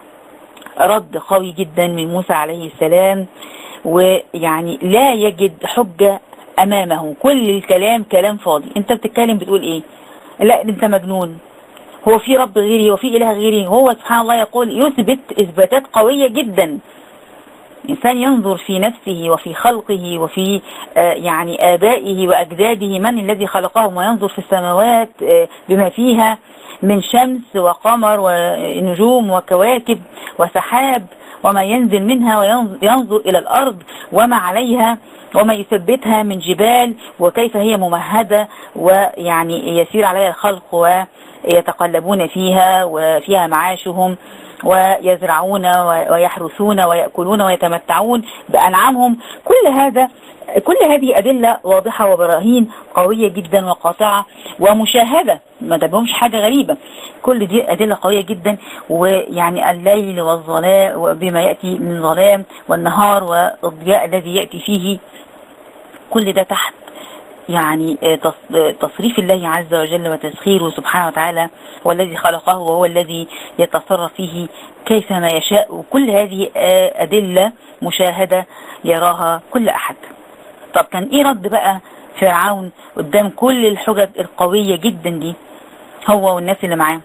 رد قوي جدا من موسى عليه السلام ويعني لا يجد حجة أمامه كل الكلام كلام فاضي انت بتتكلم بتقول ايه لا انت مجنون هو في رب غيري وفي إله غيري هو سبحان الله يقول يثبت إثباتات قوية جدا إنسان ينظر في نفسه وفي خلقه وفي آه يعني آبائه وأجداده من الذي خلقهم وينظر في السماوات آه بما فيها من شمس وقمر ونجوم وكواكب وسحاب وما ينزل منها وينظر إلى الأرض وما عليها وما يثبتها من جبال وكيف هي ممهدة ويعني يسير عليها الخلق ويتقلبون فيها وفيها معاشهم ويزرعون ويحرثون ويأكلون ويتمتعون بأنعامهم كل هذا كل هذه أدلة واضحة وبراهين قوية جدا وقاطعة ومشاهدة ما تبهمش حاجة غريبة كل دي أدلة قوية جدا ويعني الليل والظلام وبما يأتي من ظلام والنهار والضياء الذي يأتي فيه كل ده تحت يعني تصريف الله عز وجل وتسخيره سبحانه وتعالى هو الذي خلقه وهو الذي يتصرف فيه كيفما يشاء وكل هذه أدلة مشاهدة يراها كل أحد طب كان إيه رد بقى فرعون قدام كل الحجج القوية جدا دي هو والناس اللي معاه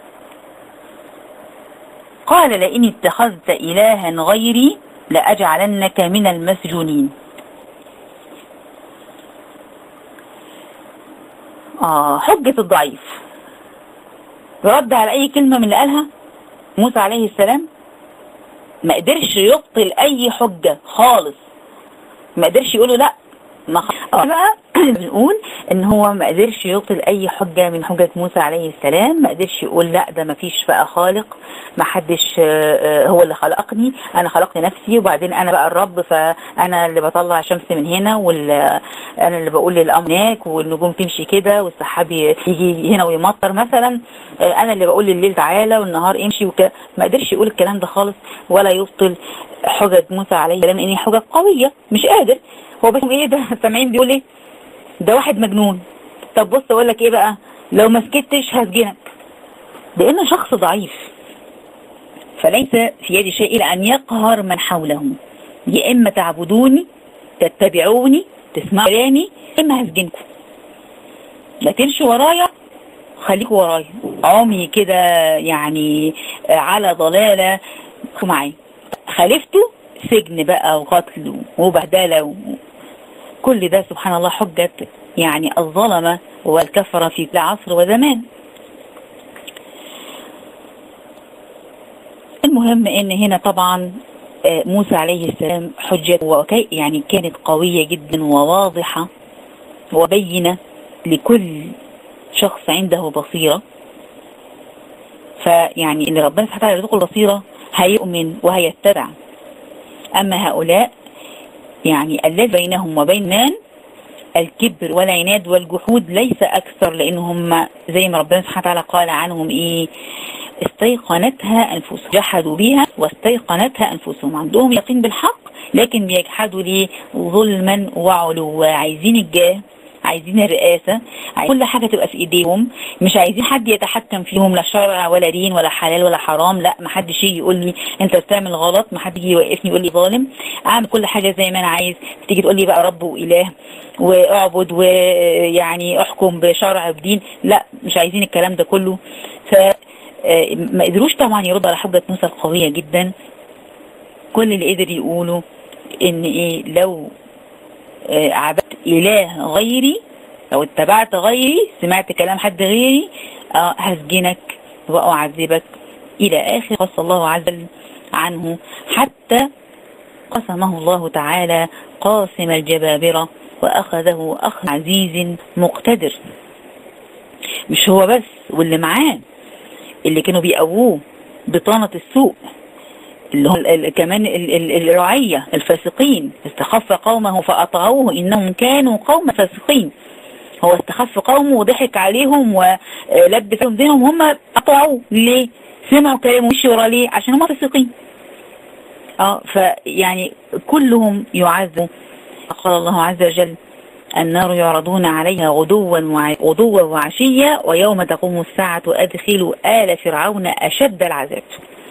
قال لئن اتخذت إلها غيري لأجعلنك من المسجونين آه حجة الضعيف رد على أي كلمة من اللي قالها موسى عليه السلام ما قدرش يبطل أي حجة خالص ما قدرش يقوله لا ما خ... آه بقى بنقول ان هو ما قدرش يبطل اي حجة من حجة موسى عليه السلام ما قدرش يقول لا ده ما فيش بقى خالق ما حدش هو اللي خلقني انا خلقت نفسي وبعدين انا بقى الرب فانا اللي بطلع شمس من هنا وانا اللي بقول للامر هناك والنجوم تمشي كده والسحاب يجي هنا ويمطر مثلا انا اللي بقول لليل تعالى والنهار امشي وكده ما قدرش يقول الكلام ده خالص ولا يبطل حجة موسى عليه السلام ان هي حجة قوية مش قادر هو بس ايه ده سامعين بيقول ايه ده واحد مجنون طب بص اقول لك ايه بقى لو ما سكتش هسجنك لانه شخص ضعيف فليس في يد شيء الا ان يقهر من حوله يا اما تعبدوني تتبعوني تسمعوا كلامي اما هسجنكم لا تمشوا ورايا خليكوا ورايا عمي كده يعني على ضلالة معي خالفته سجن بقى وقتل وبهدلة كل ده سبحان الله حجة يعني الظلمة والكفرة في كل عصر وزمان المهم ان هنا طبعا موسى عليه السلام حجة وكي يعني كانت قوية جدا وواضحة وبينة لكل شخص عنده بصيرة فيعني اللي ربنا سبحانه وتعالى يرزقه البصيرة هيؤمن وهيتبع أما هؤلاء يعني الذي بينهم وبين من الكبر والعناد والجحود ليس أكثر لأنهم زي ما ربنا سبحانه وتعالى قال عنهم إيه استيقنتها أنفسهم جحدوا بها واستيقنتها أنفسهم عندهم يقين بالحق لكن بيجحدوا ليه ظلما وعلوا عايزين الجاه عايزين الرئاسة عايزين كل حاجة تبقى في ايديهم مش عايزين حد يتحكم فيهم لا شرع ولا دين ولا حلال ولا حرام لا ما حدش يجي يقول لي انت بتعمل غلط ما حد يجي يوقفني يقول لي ظالم اعمل كل حاجة زي ما انا عايز تيجي تقول لي بقى رب واله واعبد ويعني احكم بشرع بدين لا مش عايزين الكلام ده كله ف ما قدروش طبعا يردوا على حجة موسى القوية جدا كل اللي قدر يقوله ان ايه لو عبدت اله غيري لو اتبعت غيري سمعت كلام حد غيري اه هسجنك واعذبك الى اخر قص الله عز وجل عنه حتى قسمه الله تعالى قاسم الجبابرة واخذه اخذ عزيز مقتدر مش هو بس واللي معاه اللي كانوا بيقووه بطانة السوء اللي هم كمان الرعية الفاسقين استخف قومه فأطعوه إنهم كانوا قوم فاسقين هو استخف قومه وضحك عليهم ولبس لهم دينهم هم أطاعوه ليه سمعوا كلامه ومشي ورا ليه عشان هم فاسقين اه فيعني كلهم يعذبوا قال الله عز وجل النار يعرضون عليها غدوا غدوا وعشيا ويوم تقوم الساعة أدخلوا آل فرعون أشد العذاب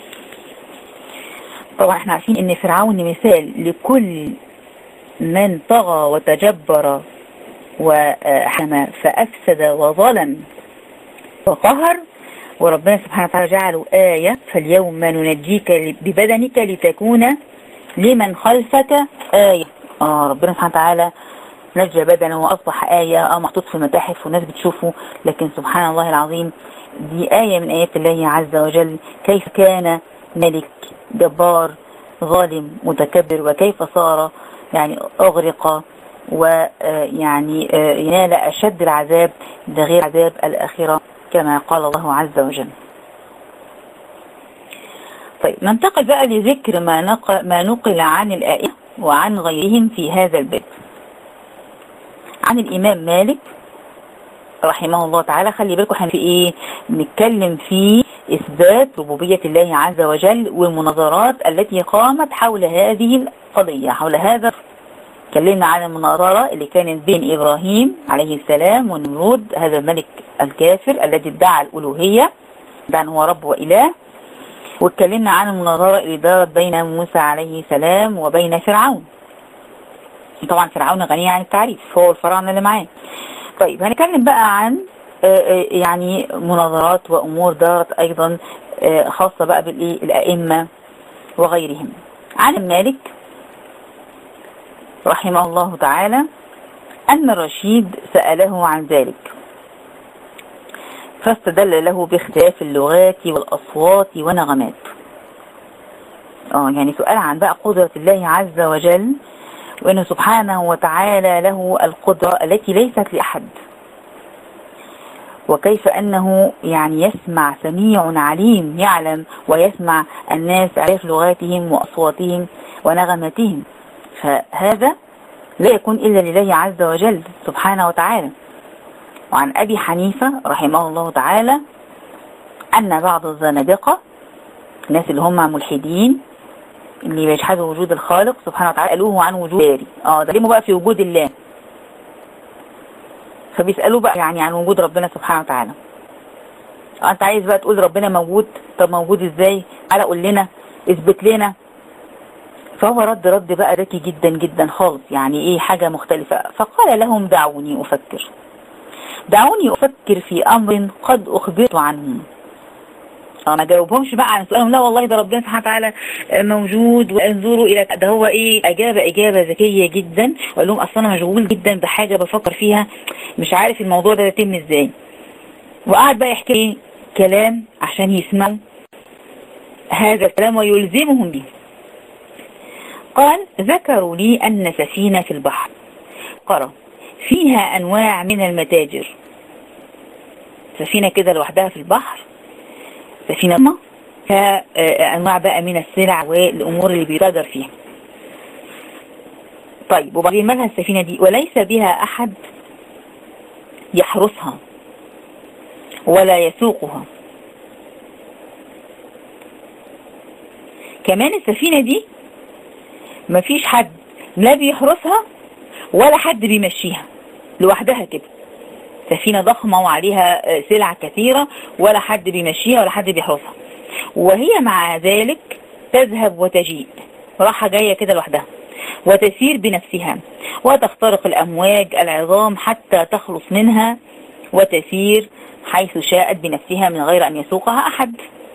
طبعا احنا عارفين ان فرعون مثال لكل من طغى وتجبر وحمى فأفسد وظلم وقهر وربنا سبحانه وتعالى جعله آية فاليوم ننجيك ببدنك لتكون لمن خلفك آية آه ربنا سبحانه وتعالى نجى بدنه وأصبح آية اه محطوط في المتاحف والناس بتشوفه لكن سبحان الله العظيم دي آية من آيات الله عز وجل كيف كان ملك جبار ظالم متكبر وكيف صار يعني أغرق ويعني ينال أشد العذاب ده غير عذاب الآخرة كما قال الله عز وجل طيب ننتقل بقى لذكر ما نقل, ما نقل عن الآية وعن غيرهم في هذا الباب عن الإمام مالك رحمه الله تعالى خلي بالكم احنا في ايه نتكلم في اثبات ربوبية الله عز وجل والمناظرات التي قامت حول هذه القضية حول هذا اتكلمنا عن المناظرة اللي كانت بين ابراهيم عليه السلام ونمرود هذا الملك الكافر الذي ادعى الالوهية ادعى هو رب واله واتكلمنا عن المناظرة اللي دارت بين موسى عليه السلام وبين فرعون طبعا فرعون غني عن التعريف هو الفراعنة اللي معاه طيب هنتكلم بقى عن يعني مناظرات وأمور دارت أيضا خاصة بقى بالأئمة وغيرهم عن مالك رحمه الله تعالى أن الرشيد سأله عن ذلك فاستدل له باختلاف اللغات والأصوات ونغمات اه يعني سؤال عن بقى قدرة الله عز وجل وأنه سبحانه وتعالى له القدرة التي ليست لأحد وكيف أنه يعني يسمع سميع عليم يعلم ويسمع الناس عرف لغاتهم وأصواتهم ونغماتهم فهذا لا يكون إلا لله عز وجل سبحانه وتعالى وعن أبي حنيفة رحمه الله تعالى أن بعض الزنادقة الناس اللي هم ملحدين اللي بيجحدوا وجود الخالق سبحانه وتعالى قالوه عن وجود باري اه ده بقى في وجود الله فبيسألوه بقى يعني عن وجود ربنا سبحانه وتعالى اه انت عايز بقى تقول ربنا موجود طب موجود ازاي تعالى قول لنا اثبت لنا فهو رد رد بقى ذكي جدا جدا خالص يعني ايه حاجة مختلفة فقال لهم دعوني افكر دعوني افكر في امر قد اخبرت عنه ما جاوبهمش بقى عن سؤالهم لا والله ده ربنا سبحانه وتعالى موجود وانظروا الى ده هو ايه اجابه اجابه ذكيه جدا وقال لهم اصل انا مشغول جدا بحاجه بفكر فيها مش عارف الموضوع ده يتم ازاي وقعد بقى يحكي لي كلام عشان يسمعوا هذا الكلام ويلزمهم به قال ذكروا لي ان سفينه في البحر قرأ فيها انواع من المتاجر سفينه كده لوحدها في البحر سفينة كأنواع بقى من السلع والأمور اللي بيتاجر فيها طيب وبعدين مالها السفينة دي وليس بها أحد يحرسها ولا يسوقها كمان السفينة دي مفيش حد لا بيحرسها ولا حد بيمشيها لوحدها كده سفينة ضخمة وعليها سلع كثيرة ولا حد بيمشيها ولا حد بيحرسها وهي مع ذلك تذهب وتجيء راحة جاية كده لوحدها وتسير بنفسها وتخترق الأمواج العظام حتى تخلص منها وتسير حيث شاءت بنفسها من غير أن يسوقها أحد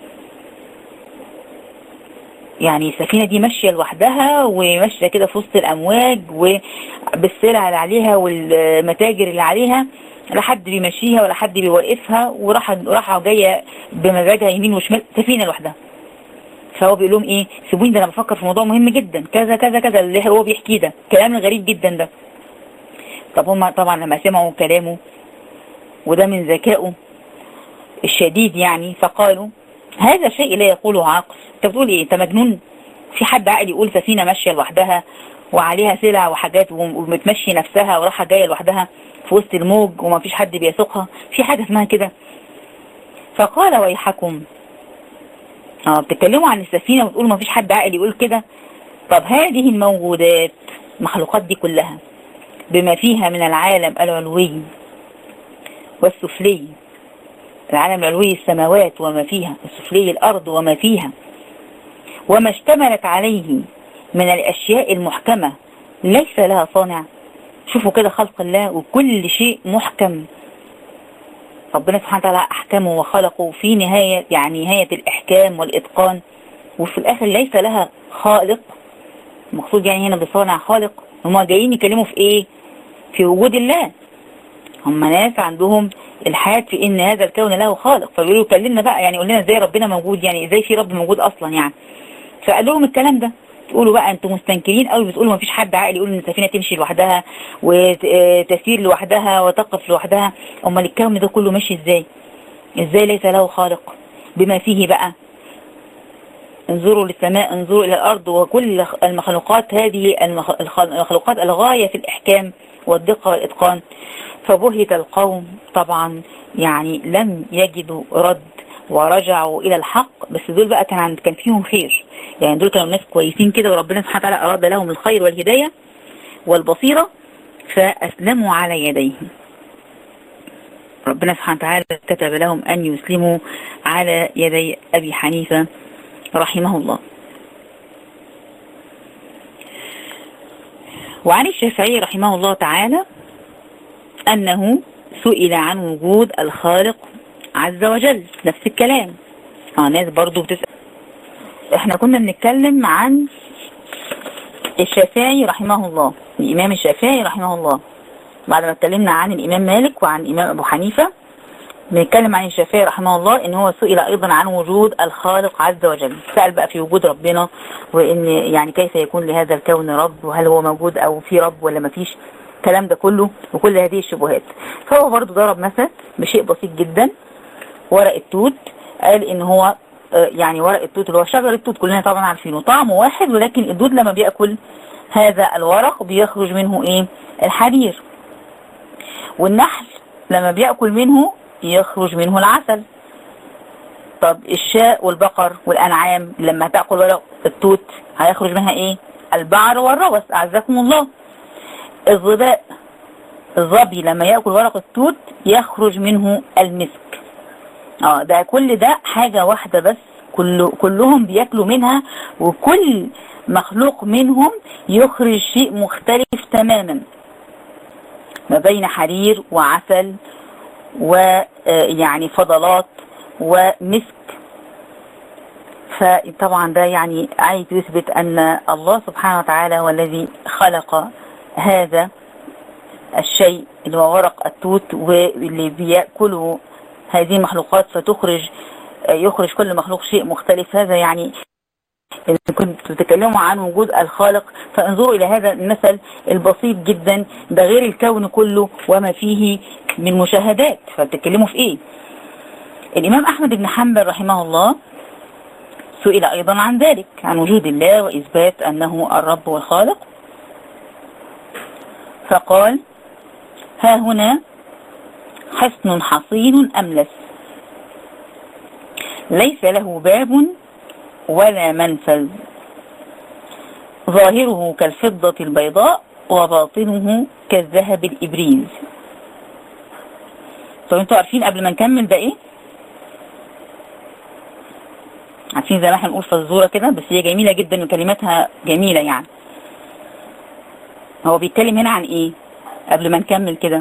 يعني السفينة دي ماشية لوحدها وماشية كده في وسط الأمواج وبالسلع اللي عليها والمتاجر اللي عليها لا حد بيمشيها ولا حد بيوقفها وراحة راحة جاية بمزاجها يمين وشمال سفينة لوحدها فهو بيقول لهم ايه سيبوني ده انا بفكر في موضوع مهم جدا كذا كذا كذا اللي هو بيحكيه ده كلام غريب جدا ده طب هم طبعا لما سمعوا كلامه وده من ذكائه الشديد يعني فقالوا هذا شيء لا يقوله عاقل انت بتقول ايه انت مجنون في حد عاقل يقول سفينة ماشية لوحدها وعليها سلع وحاجات ومتمشي نفسها وراحة جاية لوحدها في وسط الموج وما فيش حد بيسوقها في حاجة اسمها كده فقال ويحكم اه بتتكلموا عن السفينة وتقولوا ما فيش حد عاقل يقول كده طب هذه الموجودات المخلوقات دي كلها بما فيها من العالم العلوي والسفلي العالم العلوي السماوات وما فيها السفلي الأرض وما فيها وما اشتملت عليه من الأشياء المحكمة ليس لها صانع شوفوا كده خلق الله وكل شيء محكم ربنا سبحانه وتعالى أحكمه وخلقه في نهاية يعني نهاية الإحكام والإتقان وفي الآخر ليس لها خالق المقصود يعني هنا بصانع خالق هم جايين يكلموا في إيه في وجود الله هم ناس عندهم الحاد في ان هذا الكون له خالق فبيقولوا كلمنا بقى يعني قول لنا ازاي ربنا موجود يعني ازاي في رب موجود اصلا يعني فقال لهم الكلام ده تقولوا بقى انتم مستنكرين قوي بتقولوا ما فيش حد عاقل يقول ان السفينه تمشي لوحدها وتسير لوحدها وتقف لوحدها امال الكون ده كله ماشي ازاي ازاي ليس له خالق بما فيه بقى انظروا للسماء انظروا الى الارض وكل المخلوقات هذه المخلوقات الغايه في الاحكام والدقه والاتقان فبهت القوم طبعا يعني لم يجدوا رد ورجعوا الى الحق بس دول بقى كان عند كان فيهم خير يعني دول كانوا ناس كويسين كده وربنا سبحانه وتعالى اراد لهم الخير والهدايه والبصيره فاسلموا على يديهم ربنا سبحانه وتعالى كتب لهم ان يسلموا على يدي ابي حنيفه رحمه الله وعن الشافعي رحمه الله تعالى أنه سئل عن وجود الخالق عز وجل نفس الكلام اه ناس برضو بتسأل احنا كنا بنتكلم عن الشافعي رحمه الله الإمام الشافعي رحمه الله بعد ما اتكلمنا عن الإمام مالك وعن الإمام أبو حنيفة بنتكلم عن الشافعي رحمه الله ان هو سئل ايضا عن وجود الخالق عز وجل سأل بقى في وجود ربنا وان يعني كيف يكون لهذا الكون رب وهل هو موجود او في رب ولا ما فيش الكلام ده كله وكل هذه الشبهات فهو برضو ضرب مثل بشيء بسيط جدا ورق التوت قال ان هو يعني ورق التوت اللي هو شجر التوت كلنا طبعا عارفينه طعمه واحد ولكن الدود لما بيأكل هذا الورق بيخرج منه ايه الحرير والنحل لما بيأكل منه يخرج منه العسل طب الشاء والبقر والأنعام لما تأكل ورق التوت هيخرج منها ايه البعر والروس أعزكم الله الظباء الظبي لما يأكل ورق التوت يخرج منه المسك اه ده كل ده حاجة واحدة بس كل كلهم بياكلوا منها وكل مخلوق منهم يخرج شيء مختلف تماما ما بين حرير وعسل ويعني فضلات ومسك فطبعا ده يعني عايز يثبت ان الله سبحانه وتعالى هو الذي خلق هذا الشيء اللي هو ورق التوت واللي بيأكله هذه المخلوقات فتخرج يخرج كل مخلوق شيء مختلف هذا يعني كنت بتتكلموا عن وجود الخالق فانظروا إلى هذا المثل البسيط جدا ده غير الكون كله وما فيه من مشاهدات فبتتكلموا في ايه الإمام أحمد بن حنبل رحمه الله سئل أيضا عن ذلك عن وجود الله وإثبات أنه الرب والخالق فقال ها هنا حصن حصين أملس ليس له باب ولا منفذ ظاهره كالفضة البيضاء وباطنه كالذهب الإبريز طب انتوا عارفين قبل ما نكمل ده ايه عارفين زي ما احنا نقول فزورة كده بس هي جميلة جدا وكلماتها جميلة يعني هو بيتكلم هنا عن ايه قبل ما نكمل كده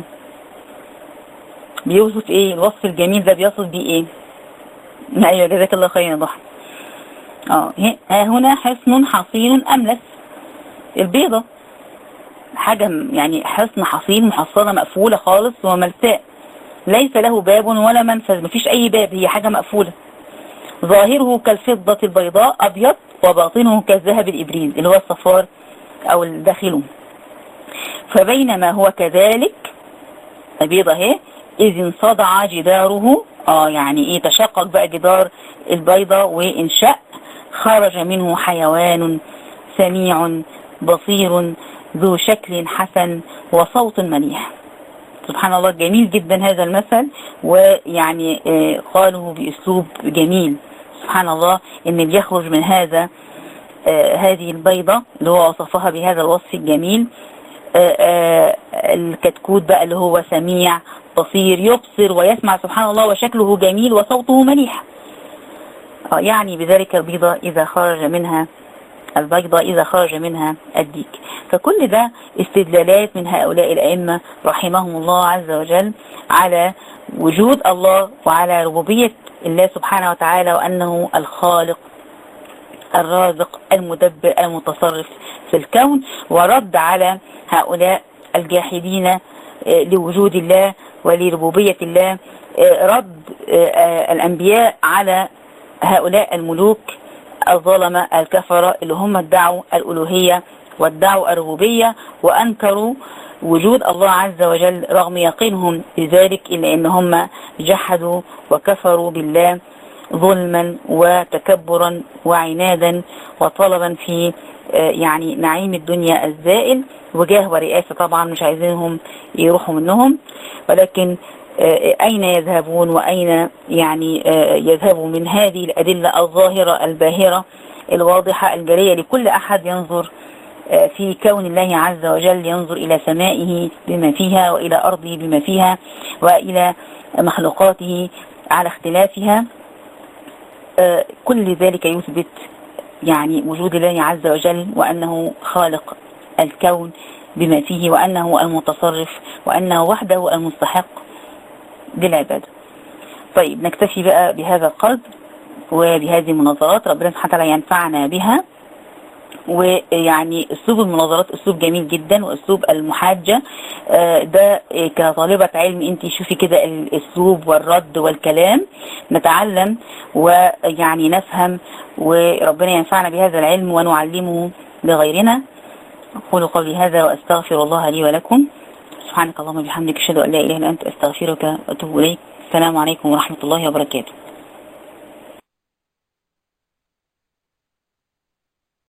بيوصف ايه الوصف الجميل ده بيوصف بيه ايه ايوه جزاك الله خيرا يا ضحى اه ها هنا حصن حصين املس البيضة حاجة يعني حصن حصين محصنة مقفولة خالص وملساء ليس له باب ولا منفذ مفيش اي باب هي حاجة مقفولة ظاهره كالفضة البيضاء ابيض وباطنه كالذهب الابريز اللي هو الصفار او الداخله فبينما هو كذلك البيضة اهي اذ انصدع جداره اه يعني ايه تشقق بقى جدار البيضة وانشأ خرج منه حيوان سميع بصير ذو شكل حسن وصوت مليح سبحان الله جميل جدا هذا المثل ويعني قاله بأسلوب جميل سبحان الله ان اللي يخرج من هذا هذه البيضة اللي هو وصفها بهذا الوصف الجميل الكتكوت بقى اللي هو سميع بصير يبصر ويسمع سبحان الله وشكله جميل وصوته مليح يعني بذلك البيضة إذا خرج منها البيضة إذا خرج منها الديك فكل ده استدلالات من هؤلاء الأئمة رحمهم الله عز وجل على وجود الله وعلى ربوبية الله سبحانه وتعالى وأنه الخالق الرازق المدبر المتصرف في الكون ورد على هؤلاء الجاحدين لوجود الله ولربوبية الله رد الأنبياء على هؤلاء الملوك الظلمة الكفرة اللي هم ادعوا الألوهية وادعوا الربوبية وأنكروا وجود الله عز وجل رغم يقينهم بذلك إلا أن هم جحدوا وكفروا بالله ظلما وتكبرا وعنادا وطلبا في يعني نعيم الدنيا الزائل وجاه ورئاسة طبعا مش عايزينهم يروحوا منهم ولكن أين يذهبون وأين يعني يذهبوا من هذه الأدلة الظاهرة الباهرة الواضحة الجلية لكل أحد ينظر في كون الله عز وجل ينظر إلى سمائه بما فيها وإلى أرضه بما فيها وإلى مخلوقاته على اختلافها كل ذلك يثبت يعني وجود الله عز وجل وأنه خالق الكون بما فيه وأنه المتصرف وأنه وحده المستحق للعبادة طيب نكتفي بقى بهذا القدر وبهذه المناظرات ربنا سبحانه وتعالى ينفعنا بها ويعني اسلوب المناظرات اسلوب جميل جدا واسلوب المحاجة ده كطالبة علم انت شوفي كده الاسلوب والرد والكلام نتعلم ويعني نفهم وربنا ينفعنا بهذا العلم ونعلمه لغيرنا أقول قولي هذا وأستغفر الله لي ولكم سبحانك اللهم وبحمدك أشهد أن لا إله إلا أنت أستغفرك وأتوب إليك السلام عليكم ورحمة الله وبركاته